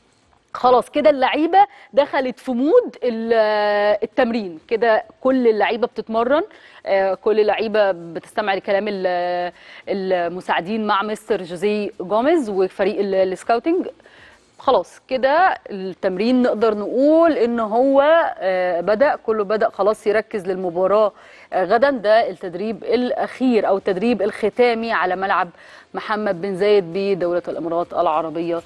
خلاص كده اللعيبه دخلت في مود ال- التمرين كده كل اللعيبه بتتمرن آه، كل اللعيبه بتستمع لكلام ال- المساعدين مع مستر جوزيه جوميز وفريق ال- السكاوتنج خلاص كده التمرين نقدر نقول ان هو آه، بدأ كله بدأ خلاص يركز للمباراة آه، غدا ده التدريب الأخير أو التدريب الختامي على ملعب محمد بن زايد بدولة الإمارات العربية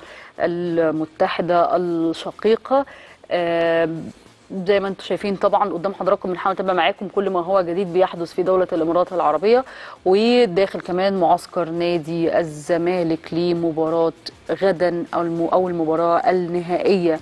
المتحدة الشقيقة آه، زي ما انتم شايفين طبعا قدام حضراتكم بنحاول نتابع معاكم كل ما هو جديد بيحدث في دولة الإمارات العربية وداخل كمان معسكر نادي الزمالك لمباراة غدا أو الم- أو المباراة النهائية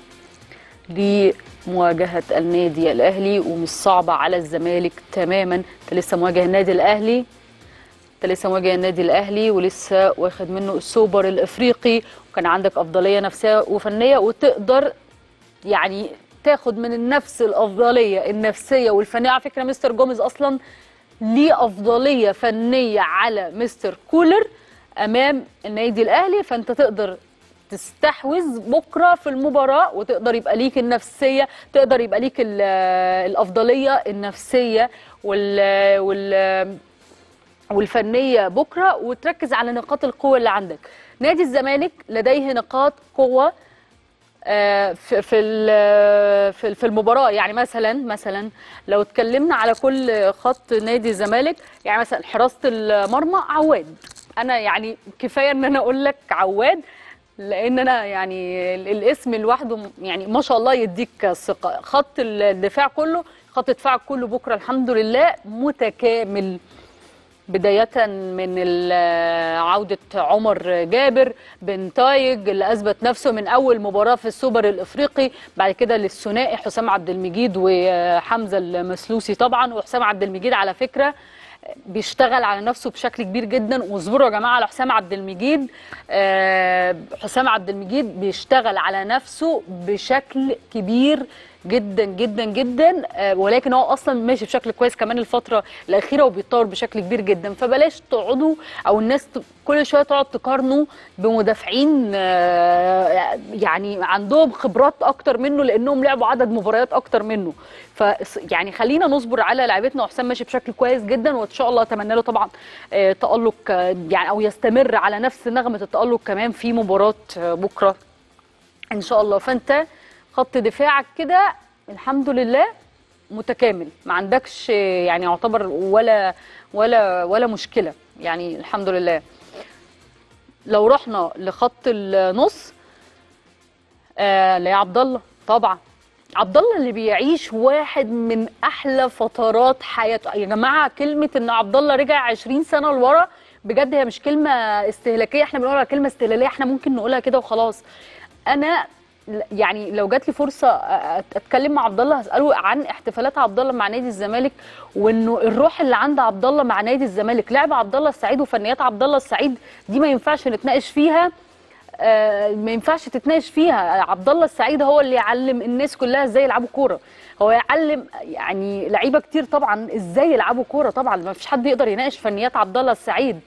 لمواجهة النادي الأهلي ومش صعبة على الزمالك تماما انت لسه مواجه النادي الأهلي انت لسه مواجه النادي الاهلي ولسه واخد منه السوبر الافريقي وكان عندك افضليه نفسيه وفنيه وتقدر يعني تاخد من النفس الافضليه النفسيه والفنيه على فكره مستر جوميز اصلا ليه افضليه فنيه على مستر كولر امام النادي الاهلي فانت تقدر تستحوذ بكره في المباراه وتقدر يبقى ليك النفسيه تقدر يبقى ليك ال- الافضليه النفسيه وال وال والفنيه بكره وتركز على نقاط القوه اللي عندك نادي الزمالك لديه نقاط قوه آه، في في ال- في في المباراه يعني مثلا مثلا لو اتكلمنا على كل خط نادي الزمالك يعني مثلا حراسه المرمى عواد انا يعني كفايه ان انا اقول لك عواد لان انا يعني ال- الاسم لوحده م- يعني ما شاء الله يديك ثقه خط الدفاع كله خط الدفاع كله بكره الحمد لله متكامل بداية من ال- عودة عمر جابر بن تايج اللي أثبت نفسه من أول مباراة في السوبر الإفريقي بعد كده للثنائي حسام عبد المجيد وحمزة المسلوسي طبعا وحسام عبد المجيد على فكرة بيشتغل على نفسه بشكل كبير جدا واصبروا يا جماعه على حسام عبد المجيد آه، حسام عبد المجيد بيشتغل على نفسه بشكل كبير جدا جدا جدا آه، ولكن هو اصلا ماشي بشكل كويس كمان الفتره الاخيره وبيتطور بشكل كبير جدا فبلاش تقعدوا او الناس ت- كل شويه تقعد تقارنوا بمدافعين آه، يعني عندهم خبرات اكتر منه لانهم لعبوا عدد مباريات اكتر منه ف يعني خلينا نصبر على لعيبتنا وحسام ماشي بشكل كويس جدا وان شاء الله اتمنى له طبعا آه، تالق آه، يعني او يستمر على نفس نغمه التالق كمان في مباراه آه، بكره ان شاء الله فانت خط دفاعك كده الحمد لله متكامل ما عندكش يعني يعتبر ولا ولا ولا مشكله يعني الحمد لله لو رحنا لخط النص آه لا عبد الله طبعا عبد الله اللي بيعيش واحد من احلى فترات حياته يا جماعه كلمه ان عبد الله رجع 20 سنه لورا بجد هي مش كلمه استهلاكيه احنا بنقولها كلمه استهلاليه احنا ممكن نقولها كده وخلاص انا ل- يعني لو جات لي فرصه أ- أ- اتكلم مع عبد الله هساله عن احتفالات عبد الله مع نادي الزمالك وانه الروح اللي عند عبد الله مع نادي الزمالك لعب عبد الله السعيد وفنيات عبد الله السعيد دي ما ينفعش نتناقش فيها آه، ما ينفعش تتناقش فيها عبد الله السعيد هو اللي يعلم الناس كلها ازاي يلعبوا كوره هو يعلم يعني لعيبه كتير طبعا ازاي يلعبوا كوره طبعا ما فيش حد يقدر يناقش فنيات عبد الله السعيد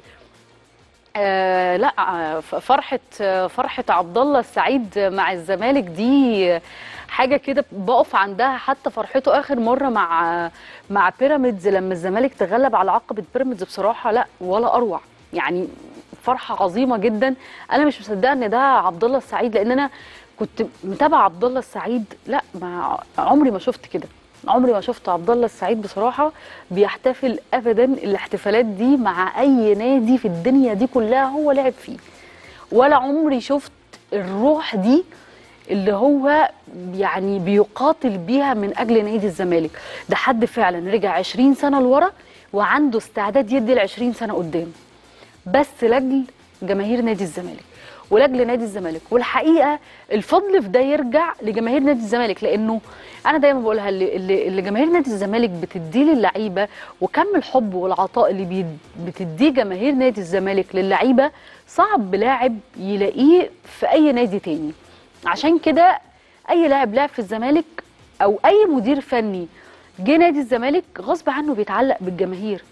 آه لا آه، ف- فرحه آه، فرحه عبد الله السعيد مع الزمالك دي حاجه كده بقف عندها حتى فرحته اخر مره مع مع بيراميدز لما الزمالك تغلب على عقبه بيراميدز بصراحه لا ولا اروع يعني فرحه عظيمه جدا انا مش مصدقه ان ده عبد الله السعيد لان انا كنت متابعه عبد الله السعيد لا ما عمري ما شفت كده عمري ما شفت عبد الله السعيد بصراحه بيحتفل ابدا الاحتفالات دي مع اي نادي في الدنيا دي كلها هو لعب فيه ولا عمري شفت الروح دي اللي هو يعني بيقاتل بيها من اجل نادي الزمالك ده حد فعلا رجع 20 سنه لورا وعنده استعداد يدي ال 20 سنه قدام بس لاجل جماهير نادي الزمالك ولاجل نادي الزمالك والحقيقه الفضل في ده يرجع لجماهير نادي الزمالك لانه انا دايما بقولها اللي, اللي اللي جماهير نادي الزمالك بتديه للعيبه وكم الحب والعطاء اللي بي- بتديه جماهير نادي الزمالك للعيبه صعب لاعب يلاقيه في اي نادي تاني عشان كده اي لاعب لعب في الزمالك او اي مدير فني جه نادي الزمالك غصب عنه بيتعلق بالجماهير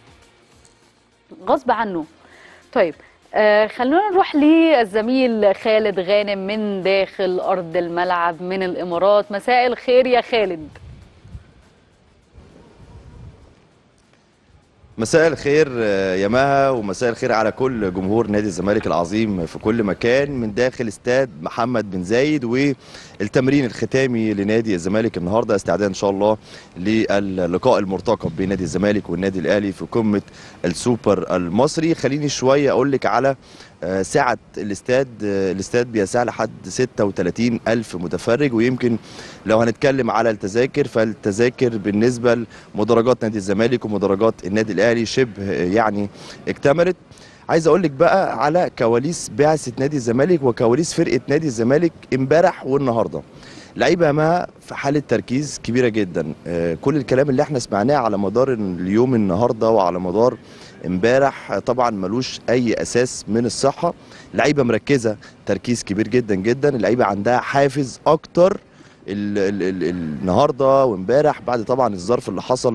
غصب عنه طيب آه خلونا نروح للزميل خالد غانم من داخل ارض الملعب من الامارات مساء الخير يا خالد مساء الخير آه، يا مها ومساء الخير على كل جمهور نادي الزمالك العظيم في كل مكان من داخل استاد محمد بن زايد والتمرين الختامي لنادي الزمالك النهارده استعداد ان شاء الله للقاء المرتقب بين نادي الزمالك والنادي الاهلي في قمه السوبر المصري خليني شويه اقول لك على آه، سعة الاستاد آه، الاستاد بيسع لحد 36 ألف متفرج ويمكن لو هنتكلم على التذاكر فالتذاكر بالنسبة لمدرجات نادي الزمالك ومدرجات النادي الأهلي شبه آه، يعني اكتملت عايز اقول لك بقى على كواليس بعثة نادي الزمالك وكواليس فرقة نادي الزمالك امبارح والنهارده لعيبه ما في حاله تركيز كبيره جدا آه، كل الكلام اللي احنا سمعناه على مدار اليوم النهارده وعلى مدار امبارح طبعا ملوش اي اساس من الصحه لعيبه مركزه تركيز كبير جدا جدا اللعيبه عندها حافز اكتر ال ال ال النهارده وامبارح بعد طبعا الظرف اللي حصل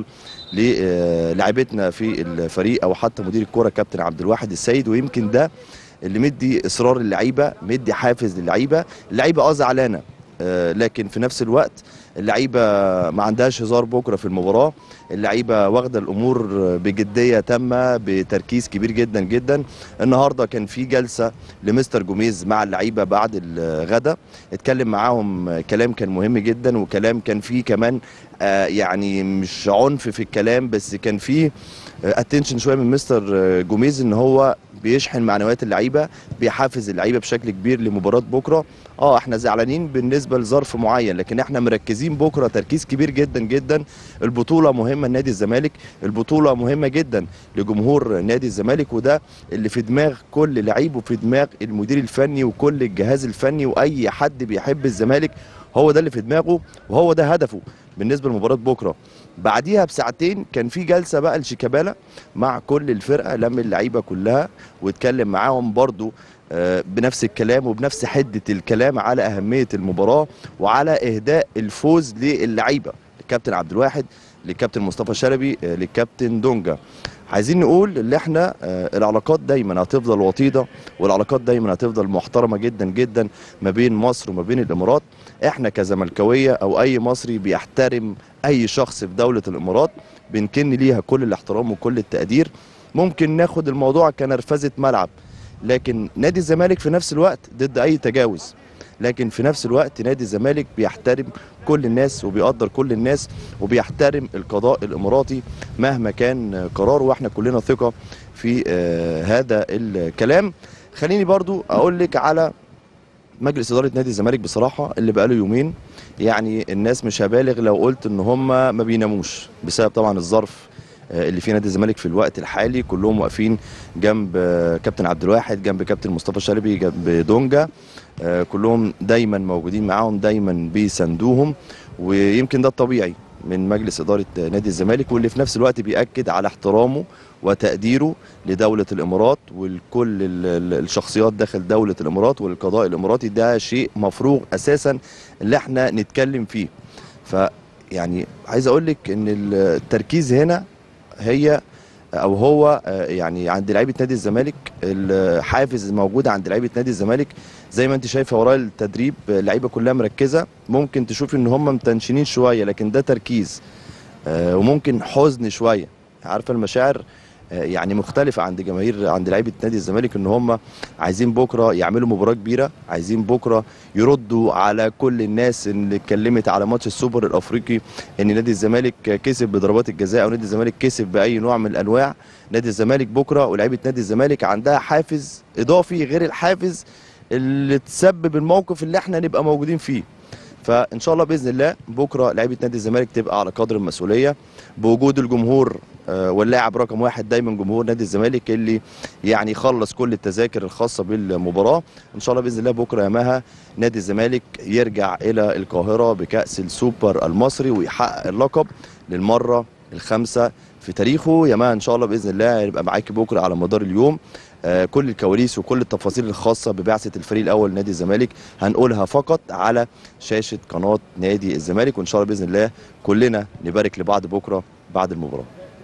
للاعيبتنا في الفريق او حتى مدير الكوره كابتن عبد الواحد السيد ويمكن ده اللي مدي اصرار اللعيبه مدي حافز للعيبه اللعيبه اه زعلانه آه، لكن في نفس الوقت اللعيبه ما عندهاش هزار بكره في المباراه اللعيبه واخده الامور بجديه تامه بتركيز كبير جدا جدا النهارده كان في جلسه لمستر جوميز مع اللعيبه بعد الغدا اتكلم معاهم كلام كان مهم جدا وكلام كان فيه كمان آه، يعني مش عنف في الكلام بس كان فيه اتنشن شويه من مستر آه، جوميز ان هو بيشحن معنويات اللعيبه بيحافز اللعيبه بشكل كبير لمباراه بكره اه احنا زعلانين بالنسبه لظرف معين لكن احنا مركزين بكره تركيز كبير جدا جدا البطوله مهمه لنادي الزمالك البطوله مهمه جدا لجمهور نادي الزمالك وده اللي في دماغ كل لعيب وفي دماغ المدير الفني وكل الجهاز الفني واي حد بيحب الزمالك هو ده اللي في دماغه وهو ده هدفه بالنسبه لمباراه بكره بعديها بساعتين كان في جلسه بقى لشيكابالا مع كل الفرقه لم اللعيبه كلها واتكلم معاهم برضو آه، بنفس الكلام وبنفس حده الكلام على اهميه المباراه وعلى اهداء الفوز للعيبه الكابتن عبد الواحد للكابتن مصطفى شلبي آه، للكابتن دونجا عايزين نقول ان احنا آه، العلاقات دايما هتفضل وطيده والعلاقات دايما هتفضل محترمه جدا جدا ما بين مصر وما بين الامارات احنا كزملكاويه او اي مصري بيحترم اي شخص في دوله الامارات بنكن ليها كل الاحترام وكل التقدير ممكن ناخد الموضوع كنرفزه ملعب لكن نادي الزمالك في نفس الوقت ضد اي تجاوز لكن في نفس الوقت نادي الزمالك بيحترم كل الناس وبيقدر كل الناس وبيحترم القضاء الاماراتي مهما كان قراره واحنا كلنا ثقه في آه، هذا الكلام خليني برضو اقول لك على مجلس اداره نادي الزمالك بصراحه اللي بقاله يومين يعني الناس مش هبالغ لو قلت ان هم ما بيناموش بسبب طبعا الظرف آه، اللي في نادي الزمالك في الوقت الحالي كلهم واقفين جنب آه، كابتن عبد الواحد جنب كابتن مصطفى شلبي جنب دونجا آه، كلهم دايما موجودين معاهم دايما بيساندوهم ويمكن ده الطبيعي من مجلس اداره آه، نادي الزمالك واللي في نفس الوقت بياكد على احترامه وتقديره لدوله الامارات ولكل ال- ال- الشخصيات داخل دوله الامارات والقضاء الاماراتي ده شيء مفروغ اساسا اللي احنا نتكلم فيه فيعني عايز اقول لك ان التركيز هنا هي او هو آه، يعني عند لعيبه نادي الزمالك الحافز موجود عند لعيبه نادي الزمالك زي ما انت شايفه ورايا التدريب آه، اللعيبه كلها مركزه ممكن تشوفي ان هم متنشنين شويه لكن ده تركيز آه، وممكن حزن شويه عارفه المشاعر آه، يعني مختلفة عند جماهير عند لعيبة نادي الزمالك ان هم عايزين بكرة يعملوا مباراة كبيرة عايزين بكرة يردوا على كل الناس اللي اتكلمت على ماتش السوبر الافريقي ان نادي الزمالك كسب بضربات الجزاء او نادي الزمالك كسب باي نوع من الانواع نادي الزمالك بكرة ولاعيبة نادي الزمالك عندها حافز اضافي غير الحافز اللي تسبب الموقف اللي احنا نبقى موجودين فيه فان شاء الله باذن الله بكره لعيبه نادي الزمالك تبقى على قدر المسؤوليه بوجود الجمهور آه، واللاعب رقم واحد دايما جمهور نادي الزمالك اللي يعني يخلص كل التذاكر الخاصه بالمباراه ان شاء الله باذن الله بكره يا مها نادي الزمالك يرجع الى القاهره بكاس السوبر المصري ويحقق اللقب للمره الخامسه في تاريخه يا مها ان شاء الله باذن الله هنبقى معاكي بكره على مدار اليوم آه، كل الكواليس وكل التفاصيل الخاصه ببعثه الفريق الاول لنادي الزمالك هنقولها فقط على شاشه قناه نادي الزمالك وان شاء الله باذن الله كلنا نبارك لبعض بكره بعد المباراه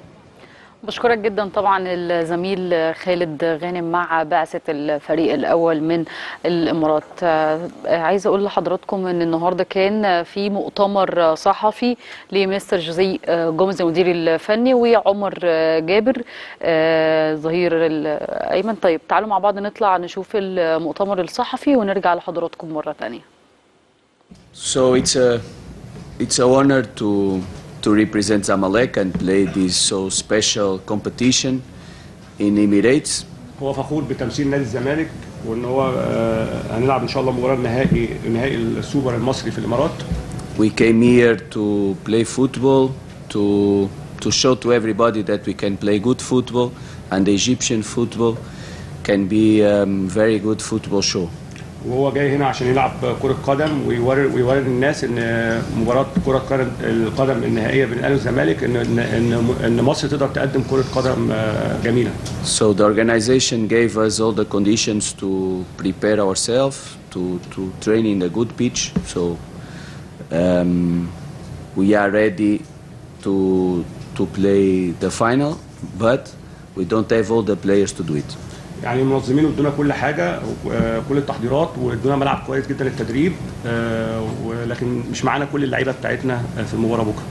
بشكرك جدا طبعا الزميل خالد غانم مع بعثة الفريق الأول من الإمارات آه، عايزة أقول لحضراتكم أن النهاردة كان في مؤتمر صحفي لمستر جوزي آه، جوميز المدير الفني وعمر آه، جابر آه، ظهير الأيمن طيب تعالوا مع بعض نطلع نشوف المؤتمر الصحفي ونرجع لحضراتكم مرة تانية So it's a it's a honor to to represent Zamalek and play this so special competition in Emirates. هو فخور بتمثيل نادي الزمالك وان هو آه، هنلعب ان شاء الله مباراه نهائي نهائي السوبر المصري في الامارات We came here to play football, to to show to everybody that we can play good football, and the Egyptian football can be um, very good football show. وهو جاي هنا عشان يلعب كره قدم ويوري ويوري الناس ان مباراه كره قدم القدم النهائيه بين الاهلي والزمالك ان ان ان ان مصر تقدر تقدم كره قدم آه، جميله So the organization gave us all the conditions to prepare ourselves to, to train in a good pitch. So um, we are ready to to play the final, but we don't have all the players to do it. يعني المنظمين ادونا كل حاجه آه، كل التحضيرات وادونا ملعب كويس جدا للتدريب آه، ولكن مش معانا كل اللعيبه بتاعتنا آه، في المباراه بكره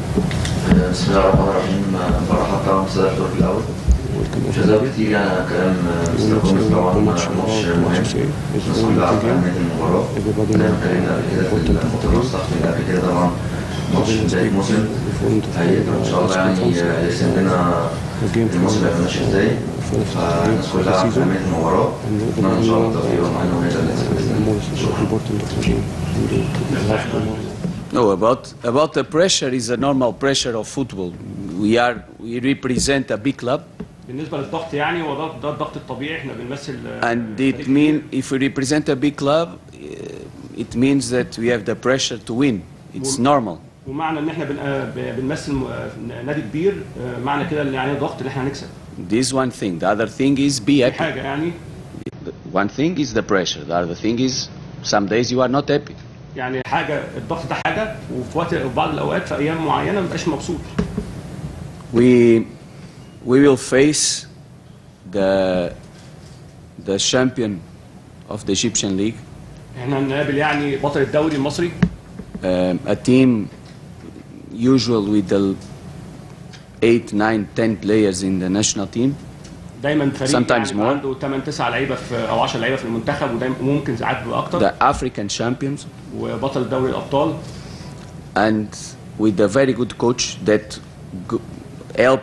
بسم الله الرحمن الرحيم مرحبا طبعا مستر الدور في الاول مش هزود كتير يعني كلام مستر جوميز طبعا ماتش مهم الناس كلها عارفه اهميه المباراه زي ما اتكلمنا قبل كده في المؤتمر الصحفي اللي قبل كده طبعا ماتش بدايه موسم هيقدر ان شاء الله يعني يرسم لنا الموسم هيبقى ماشي ازاي فالناس كلها عارفه اهميه المباراه اتمنى ان شاء الله التوفيق ومعانا ونقدر نكسب باذن الله No, about about the pressure is a normal pressure of football. We are we represent a big club, بالنسبه للضغط يعني هو ده ده الضغط الطبيعي احنا بنمثل آه، and فريق it كبير. mean if we represent a big club, uh, it means that we have the pressure to win. It's normal. ومعنى ان احنا بن- آه، ب- بنمثل م- آه، نادي كبير آه، معنى كده ان يعني ضغط ان احنا هنكسب This one thing. The other thing is be دي happy. حاجه يعني One thing is the pressure. The other thing is some days you are not happy. يعني حاجه الضغط ده حاجه وفي وقت في بعض الاوقات في ايام معينه ما بقاش مبسوط We we will face the the champion of the Egyptian league, احنا هنقابل يعني بطل الدوري المصري um, a team usual with the eight, nine, ten players in the national team. دايما فريق Sometimes يعني بيبقى more. عنده 8 9 لعيبه في او 10 لعيبه في المنتخب ودايما وممكن ساعات بيبقى اكتر the African champions, وبطل دوري الابطال and with a very good coach that go- help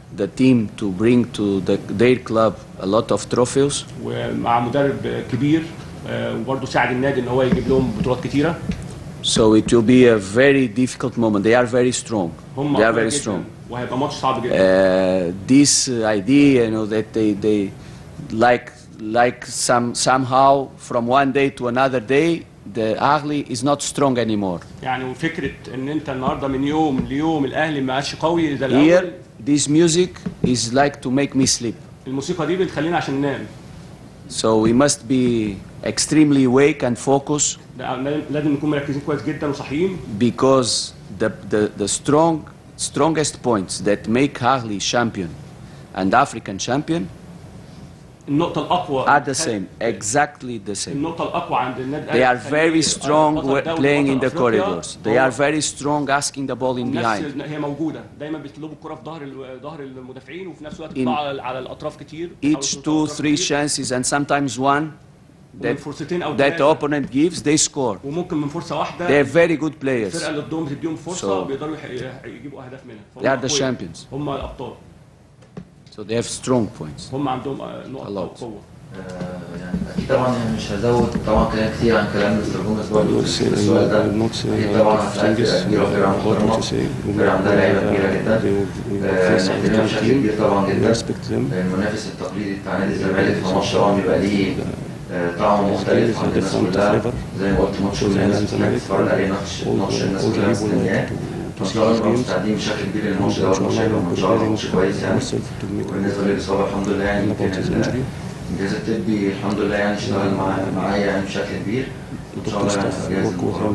the team to bring to the, their club a lot of trophies. ومع مدرب كبير آه، وبرضه ساعد النادي ان هو يجيب لهم بطولات كتيره So it will be a very difficult moment. They are very strong. هم They are أقوياء very جداً، strong. وهيبقى ماتش صعب جدا Uh, this uh, idea, you know, that they, they like like some somehow from one day to another day, the Ahli is not strong anymore. يعني وفكره ان انت النهارده من يوم ليوم الاهلي ما عادش قوي زي Here, الاول this music is like to make me sleep. الموسيقى دي بتخلينا عشان ننام So we must be extremely awake and focus ده لازم نكون مركزين كويس جدا وصاحيين because the, the, the strong strongest points that make Ahli champion and African champion النقطه الاقوى are the same, exactly the same. النقطه الاقوى عند النادي They are الأهلي very الخليجي، strong بطل wh- دوري playing in بطل the أفريقيا، corridors. They هو are very strong asking the ball in behind. نفس هي موجوده دايما بيطلبوا الكره في ظهر ال- ظهر المدافعين وفي نفس الوقت In بيطلعوا على على الاطراف كتير بيحاولوا Each يوصلوا two, أطراف three كتير. chances and sometimes one ومن that, فرصتين او that ثلاثه opponent gives, they score. وممكن من فرصه واحده They are very good players. الفرقه اللي ضدهم بتديهم فرصه So- بيقدروا يح- يح- يجيبوا اهداف منها فهم They are the أقوياء. champions. هم الابطال So they have strong points. هم عندهم آه، A نقط lot. قوه آه، يعني اكيد طبعا يعني مش هزود طبعا كلام كتير عن كلام مستر جوميز برضه في في السؤال ده اكيد طبعا هتلاقي فرقه كبيره وفرقه محترمه فرقه عندها لعيبه كبيره جدا آه، نحترمها بشكل كبير طبعا جدا المنافس التقليدي بتاع نادي الزمالك في ماتش طبعا بيبقى ليه آه، طعم مختلف عند الناس كلها زي ما قلت ماتش الناس بتتفرج عليه ماتش ماتش الناس كلها مستنياه ان شاء الله نبقى مستعدين بشكل كبير للماتش دوت ماتش هيبقى ان شاء الله ماتش كويس يعني وبالنسبه للاصابه الحمد لله يعني يمكن ال- الجهاز الطبي الحمد لله يعني اشتغل مع- معايا يعني بشكل كبير ان شاء الله يعني هبقى جاهز للمباراه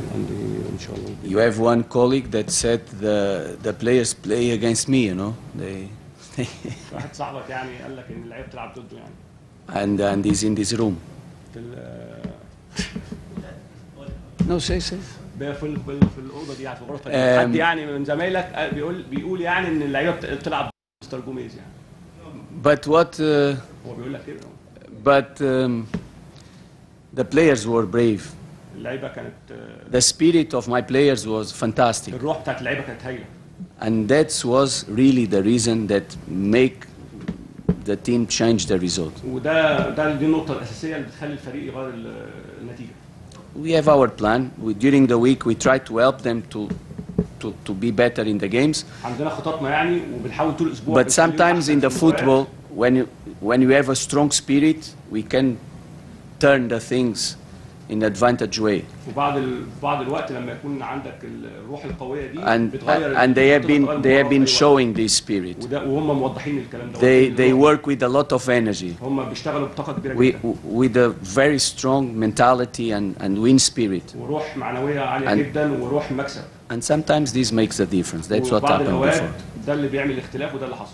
You have one colleague that said the, the players play against me, you know. They, واحد صاحبك يعني قال لك ان اللعيبه بتلعب ضده يعني and, and he's in this room. في ال- No, say, say. في في ال- في الاوضه دي يعني في الغرفه دي حد يعني من زمايلك قال- بيقول بيقول يعني ان اللعيبه بت- بتلعب ضد مستر جوميز يعني But what, uh, هو بيقول لك كده but um, the players were brave. اللعيبه كانت آه، The spirit of my players was fantastic. الروح بتاعت اللعيبه كانت هايله And that was really the reason that make the team change the result. وده ده دي النقطه الاساسيه اللي بتخلي الفريق يغير ال- النتيجه We have our plan. We, during the week, we try to help them to, to, to be better in the games. عندنا خططنا يعني وبنحاول طول الاسبوع But بنخليهم sometimes أحسن in the في المباريات. football, when you, when you have a strong spirit, we can turn the things in advantage way. وبعض ال... بعض الوقت لما يكون عندك الروح القويه دي And, بتغير and they have بتغير been, المباراة they have في been أي وقت. showing this spirit. وده وهم موضحين الكلام ده They, they work with a lot of energy, هم بيشتغلوا بطاقه كبيره we, جدا with a very strong mentality and, and win spirit. وروح معنويه عاليه And- جدا وروح مكسب And sometimes this makes a difference. That's what وبعض happened الاوقات before. ده اللي بيعمل الاختلاف وده اللي حصل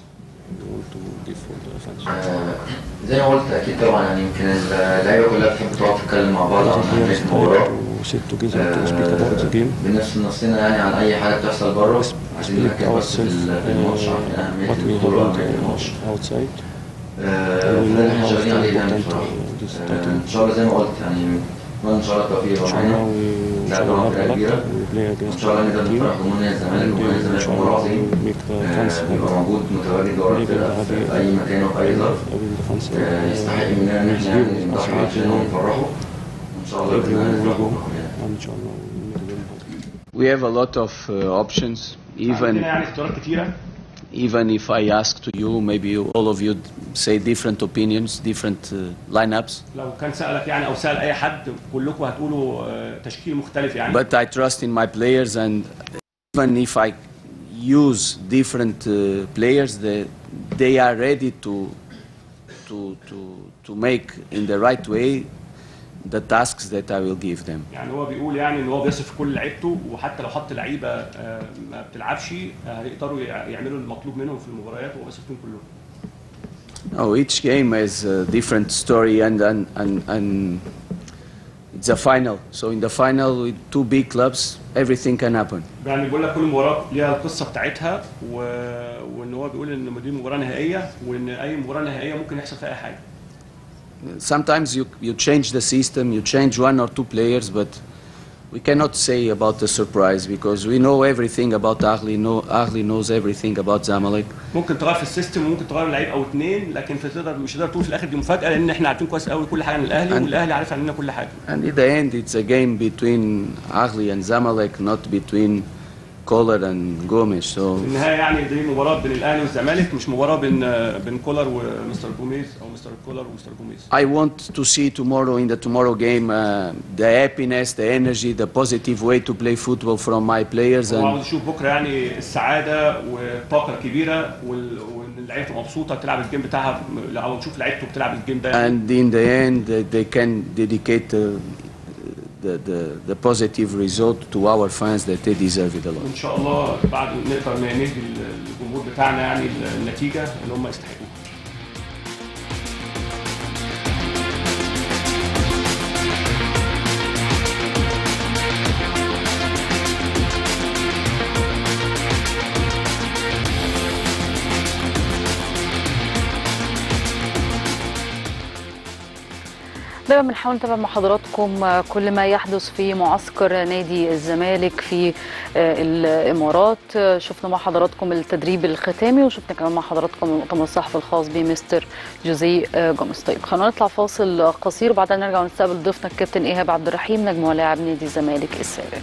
آه، زي ما قلت اكيد طبعا يعني يمكن اللعيبه كلها بتحب تقعد تتكلم مع بعض عن اهميه المباراه آه، بنفس نفسنا يعني عن اي حاجه بتحصل بره عايزين نركز بس في ال- في الماتش عن اهميه البطوله واهميه الماتش آه، وده اللي احنا شغالين عليه يعني بصراحه آه، ان شاء الله زي ما قلت يعني ان شاء الله التوفيق يبقى معانا لا طبعا فرقه كبيره وان شاء الله نقدر نفرح جمهور نادي الزمالك جمهور نادي الزمالك جمهور عظيم آه، يبقى موجود متواجد ورا الفرقه في اي مكان وفي اي ظرف آه، يستحق مننا ان احنا يعني نضحي عشان ونفرحه وان شاء الله باذن الله نفرح بكره كلنا We have a lot of uh, options. عندنا Even يعني اختيارات كتيره even if I ask to you, maybe you, all of you say different opinions, different uh, lineups. لو كان سالك يعني او سال اي حد كلكم هتقولوا آه، تشكيل مختلف يعني But I trust in my players, and even if I use different uh, players, they, they are ready to, to, to, to make in the right way the tasks that I will give them. يعني هو بيقول يعني ان هو بيصف كل لعيبته وحتى لو حط لعيبه آه، ما بتلعبش آه، هيقدروا يع- يعملوا المطلوب منهم في المباريات وهو بيصف فيهم كلهم Oh, each game has a different story, and, and, and, and it's a final. So in the final, with two big clubs, everything can happen. يعني بيقول لك كل مباراه ليها القصه بتاعتها و... وان هو بيقول ان دي مباراه نهائيه وان اي مباراه نهائيه ممكن يحصل فيها اي حاجه Sometimes you, you change the system, you change one or two players, but we cannot say about the surprise because we know everything about Ahli. No, Ahli knows everything about Zamalek. ممكن تغير في السيستم وممكن تغير لعيب او اثنين لكن في تقدر مش هتقدر تقول في الاخر دي مفاجاه لان احنا عارفين كويس قوي كل حاجه عن الاهلي And- والاهلي عارف عننا كل حاجه And in the end, it's a game between Ahli and Zamalek, not between Kohler and Gomes. So في النهايه يعني دي مباراه بين الاهلي والزمالك مش مباراه بين بين كولر ومستر جوميز او مستر كولر ومستر جوميز I want to see tomorrow in the tomorrow game uh, the happiness, the energy, the positive way to play football from my players, هو عاوز and يشوف بكره يعني السعاده والطاقه الكبيره وال- وان اللعيبه تبقى مبسوطه تلعب الجيم بتاعها او تشوف لعيبته بتلعب الجيم ده يعني. and in the end uh, they can dedicate uh, the, the the positive result to our fans that they deserve it a lot. وان شاء الله بعد نقدر نهدي الجمهور بتاعنا يعني النتيجه اللي هم يستحقوها دايما بنحاول نتابع مع حضراتكم كل ما يحدث في معسكر نادي الزمالك في الامارات شفنا مع حضراتكم التدريب الختامي وشفنا كمان مع حضراتكم المؤتمر الصحفي الخاص بمستر جوزيه جوميز طيب خلينا نطلع فاصل قصير وبعدين نرجع ونستقبل ضيفنا الكابتن ايهاب عبد الرحيم نجم ولاعب نادي الزمالك السابق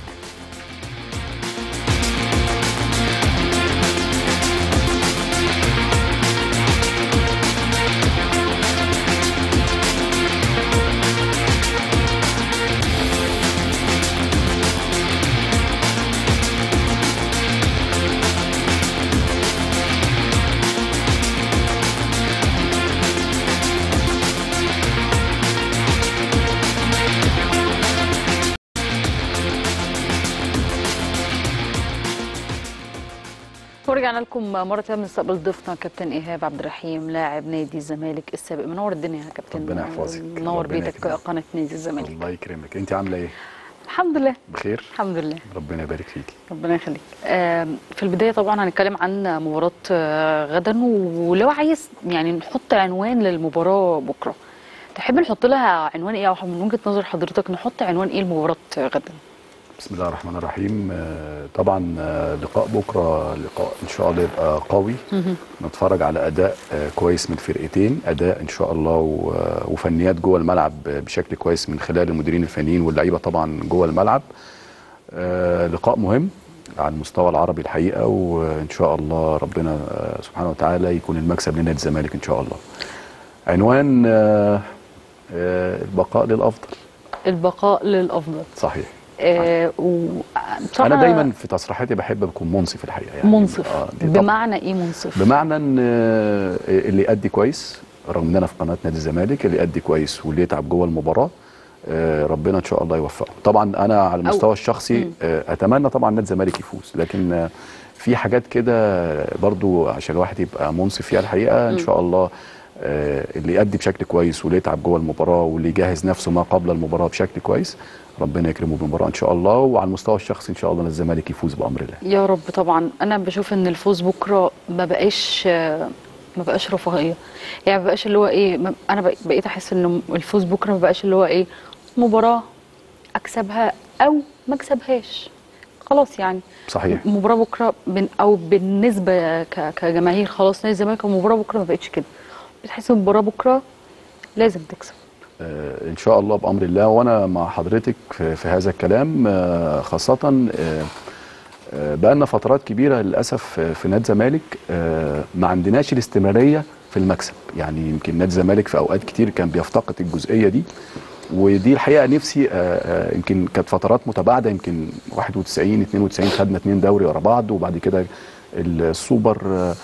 ورجعنا لكم مرة تانية بنستقبل ضيفنا كابتن إيهاب عبد الرحيم لاعب نادي الزمالك السابق منور الدنيا يا كابتن ربنا يحفظك. منور ربنا بيتك يكرمك. قناة نادي الزمالك الله يكرمك انت عامله ايه الحمد لله بخير الحمد لله ربنا يبارك فيكي ربنا يخليك آم، في البداية طبعا هنتكلم عن مباراة آه، غدا ولو عايز يعني نحط عنوان للمباراة بكرة تحب نحط لها عنوان ايه او من وجهة نظر حضرتك نحط عنوان ايه لمباراة غدا بسم الله الرحمن الرحيم آه، طبعا آه، لقاء بكره لقاء ان شاء الله يبقى قوي نتفرج على اداء آه، كويس من فرقتين اداء ان شاء الله و- وفنيات جوه الملعب بشكل كويس من خلال المديرين الفنيين واللعيبه طبعا جوه الملعب آه، لقاء مهم على المستوى العربي الحقيقه وان شاء الله ربنا آه، سبحانه وتعالى يكون المكسب لنادي الزمالك ان شاء الله عنوان آه، آه، البقاء للافضل البقاء للأفضل صحيح آه و... بصراحة انا دايما في تصريحاتي بحب اكون منصف الحقيقه يعني منصف آه دي طبعاً. بمعنى ايه منصف بمعنى ان آه، اللي يأدي كويس رغم ان انا في قناه نادي الزمالك اللي يأدي كويس واللي يتعب جوه المباراه آه، ربنا ان شاء الله يوفقه طبعا انا على المستوى الشخصي آه، اتمنى طبعا نادي الزمالك يفوز لكن آه، في حاجات كده برضو عشان الواحد يبقى منصف فيها الحقيقه ان شاء الله آه، اللي يأدي بشكل كويس واللي يتعب جوه المباراه واللي يجهز نفسه ما قبل المباراه بشكل كويس ربنا يكرمه بالمباراه ان شاء الله وعلى المستوى الشخصي ان شاء الله الزمالك يفوز بامر الله يا رب طبعا انا بشوف ان الفوز بكره ما بقاش ما بقاش رفاهيه يعني ما بقاش اللي هو ايه ما- انا بق- بقيت احس ان الفوز بكره ما بقاش اللي هو ايه مباراه اكسبها او ما اكسبهاش خلاص يعني صحيح مباراه بكره بن او بالنسبه ك- كجماهير خلاص نادي الزمالك المباراه بكره ما بقتش كده بتحس ان المباراه بكره لازم تكسب آه، ان شاء الله بامر الله وانا مع حضرتك في, في هذا الكلام آه، خاصه آه، آه، بقالنا فترات كبيره للاسف آه، في نادي الزمالك آه، ما عندناش الاستمراريه في المكسب يعني يمكن نادي الزمالك في اوقات كتير كان بيفتقد الجزئيه دي ودي الحقيقه نفسي آه، آه، يمكن كانت فترات متباعده يمكن 91 92 خدنا اثنين دوري ورا بعض وبعد كده السوبر آه،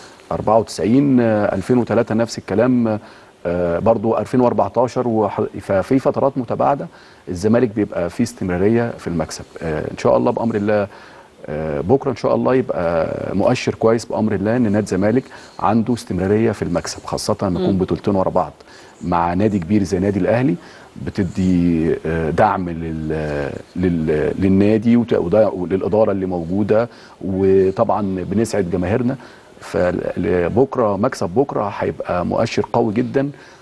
94 آه، 2003 نفس الكلام آه، برضو 2014 وح- ففي فترات متباعده الزمالك بيبقى فيه استمراريه في المكسب آه، ان شاء الله بامر الله آه، بكره ان شاء الله يبقى مؤشر كويس بامر الله ان نادي الزمالك عنده استمراريه في المكسب خاصه لما يكون بطولتين ورا بعض مع نادي كبير زي نادي الاهلي بتدي آه، دعم لل لل للنادي وت- وده- وللاداره اللي موجوده وطبعا بنسعد جماهيرنا فبكره مكسب بكره هيبقى مؤشر قوي جدا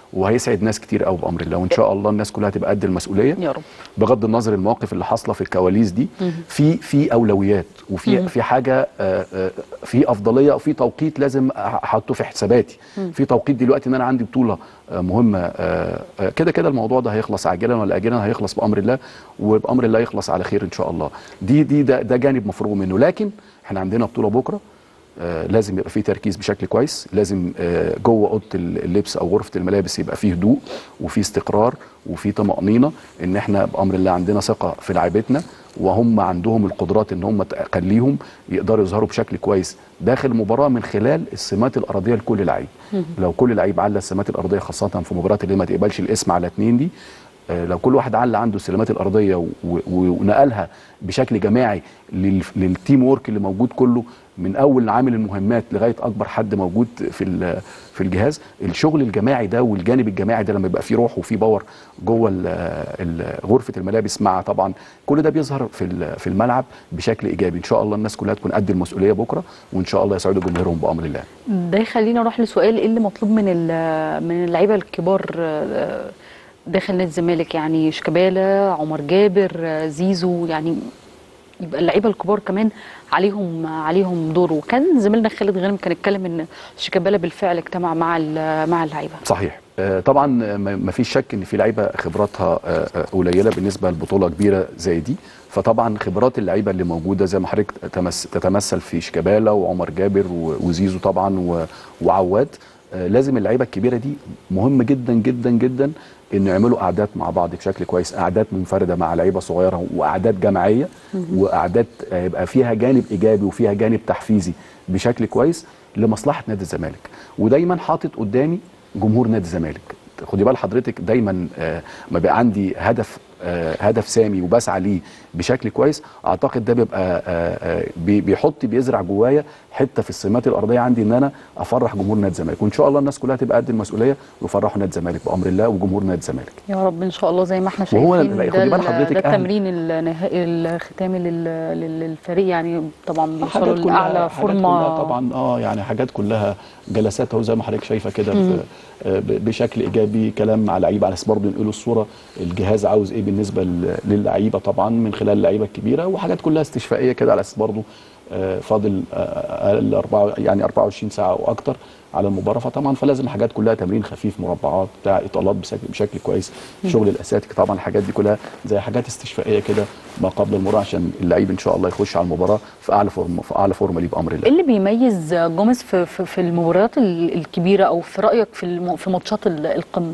وهيسعد ناس كتير قوي بامر الله وان شاء الله الناس كلها تبقى قد المسؤوليه يا رب بغض النظر المواقف اللي حاصله في الكواليس دي في في اولويات وفي في حاجه آه، آه، في افضليه او في توقيت لازم احطه في حساباتي في توقيت دلوقتي ان انا عندي بطوله آه، مهمه آه، آه، كده كده الموضوع ده هيخلص عاجلا ولا اجلا هيخلص بامر الله وبامر الله يخلص على خير ان شاء الله دي دي ده, ده جانب مفروغ منه لكن احنا عندنا بطوله بكره آه، لازم يبقى فيه تركيز بشكل كويس لازم آه، جوه اوضه اللبس او غرفه الملابس يبقى فيه هدوء وفيه استقرار وفيه طمانينه ان احنا بامر الله عندنا ثقه في لعيبتنا وهم عندهم القدرات ان هم تخليهم يقدروا يظهروا بشكل كويس داخل المباراه من خلال السمات الارضيه لكل لعيب لو كل لعيب على السمات الارضيه خاصه في مباراه اللي ما تقبلش الاسم على اتنين دي آه، لو كل واحد علق عنده السلامات الارضيه و- و- ونقلها بشكل جماعي لل- للتيم وورك اللي موجود كله من اول عامل المهمات لغايه اكبر حد موجود في ال- في الجهاز الشغل الجماعي ده والجانب الجماعي ده لما يبقى فيه روح وفيه باور جوه ال- ال- غرفه الملابس مع طبعا كل ده بيظهر في ال- في الملعب بشكل ايجابي ان شاء الله الناس كلها تكون قد المسؤوليه بكره وان شاء الله يسعدوا جماهيرهم بامر الله ده يخلينا نروح لسؤال ايه اللي مطلوب من ال- من اللعيبه الكبار آه، داخل نادي الزمالك يعني شيكابالا عمر جابر آه، زيزو يعني يبقى اللعيبه الكبار كمان عليهم عليهم دور وكان زميلنا خالد غانم كان اتكلم ان شيكابالا بالفعل اجتمع مع ال- مع اللعيبه صحيح آه، طبعا آه، ما ما فيش شك ان في لعيبه خبراتها آه، آه، قليله بالنسبه لبطوله كبيره زي دي فطبعا خبرات اللعيبه اللي موجوده زي ما حضرتك تمس- تتمثل في شيكابالا وعمر جابر و- وزيزو طبعا و- وعواد آه، لازم اللعيبه الكبيره دي مهم جدا جدا جدا ان يعملوا قعدات مع بعض بشكل كويس قعدات منفرده مع لعيبه صغيره وقعدات جماعيه وقعدات آه، يبقى فيها جانب ايجابي وفيها جانب تحفيزي بشكل كويس لمصلحه نادي الزمالك ودايما حاطط قدامي جمهور نادي الزمالك خدي بال حضرتك دايما آه، ما بقى عندي هدف آه، هدف سامي وبسعى ليه بشكل كويس اعتقد ده بيبقى آه، آه، بي- بيحط بيزرع جوايا حته في السمات الارضيه عندي ان انا افرح جمهور نادي الزمالك وان شاء الله الناس كلها تبقى قد المسؤوليه ويفرحوا نادي الزمالك بامر الله وجمهور نادي الزمالك يا رب ان شاء الله زي ما احنا وهو شايفين لا، ده, خدي بال ال- حضرتك ده أهل- التمرين النهائي الختامي لل- لل- للفريق يعني طبعا بيوصلوا حاجات كلها لاعلى حاجات فورمه كلها طبعا اه يعني حاجات كلها جلسات اهو زي ما حضرتك شايفه كده في- آه، ب- بشكل ايجابي كلام مع لعيبه على اساس برضه ينقلوا الصوره الجهاز عاوز ايه بالنسبه لل- للعيبه طبعا من خلال اللعيبه الكبيره وحاجات كلها استشفائيه كده على اساس برضه آه، فاضل آه، اقل اربعه يعني 24 ساعه او اكتر على المباراه فطبعا فلازم حاجات كلها تمرين خفيف مربعات بتاع اطالات بشكل, بشكل كويس شغل الاساتيك طبعا الحاجات دي كلها زي حاجات استشفائيه كده ما قبل المباراه عشان اللعيب ان شاء الله يخش على المباراه في اعلى فورم في اعلى فورمه ليه بامر الله ايه اللي بيميز جوميز في في, في المباريات ال- الكبيره او في رايك في الم- في ماتشات ال- القمه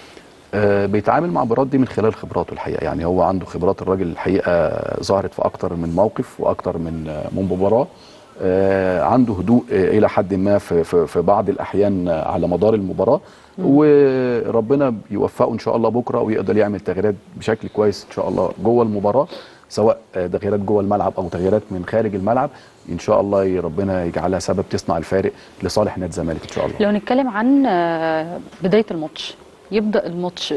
آه، بيتعامل مع المباريات دي من خلال خبراته الحقيقه يعني هو عنده خبرات الراجل الحقيقه ظهرت في اكتر من موقف واكتر من آه، من مباراه آه، عنده هدوء آه، الى حد ما في, في, في بعض الاحيان آه، على مدار المباراه وربنا يوفقه ان شاء الله بكره ويقدر يعمل تغييرات بشكل كويس ان شاء الله جوه المباراه سواء آه، تغييرات جوه الملعب او تغييرات من خارج الملعب ان شاء الله ي- ربنا يجعلها سبب تصنع الفارق لصالح نادي الزمالك ان شاء الله لو نتكلم عن آه، بدايه الماتش يبدا الماتش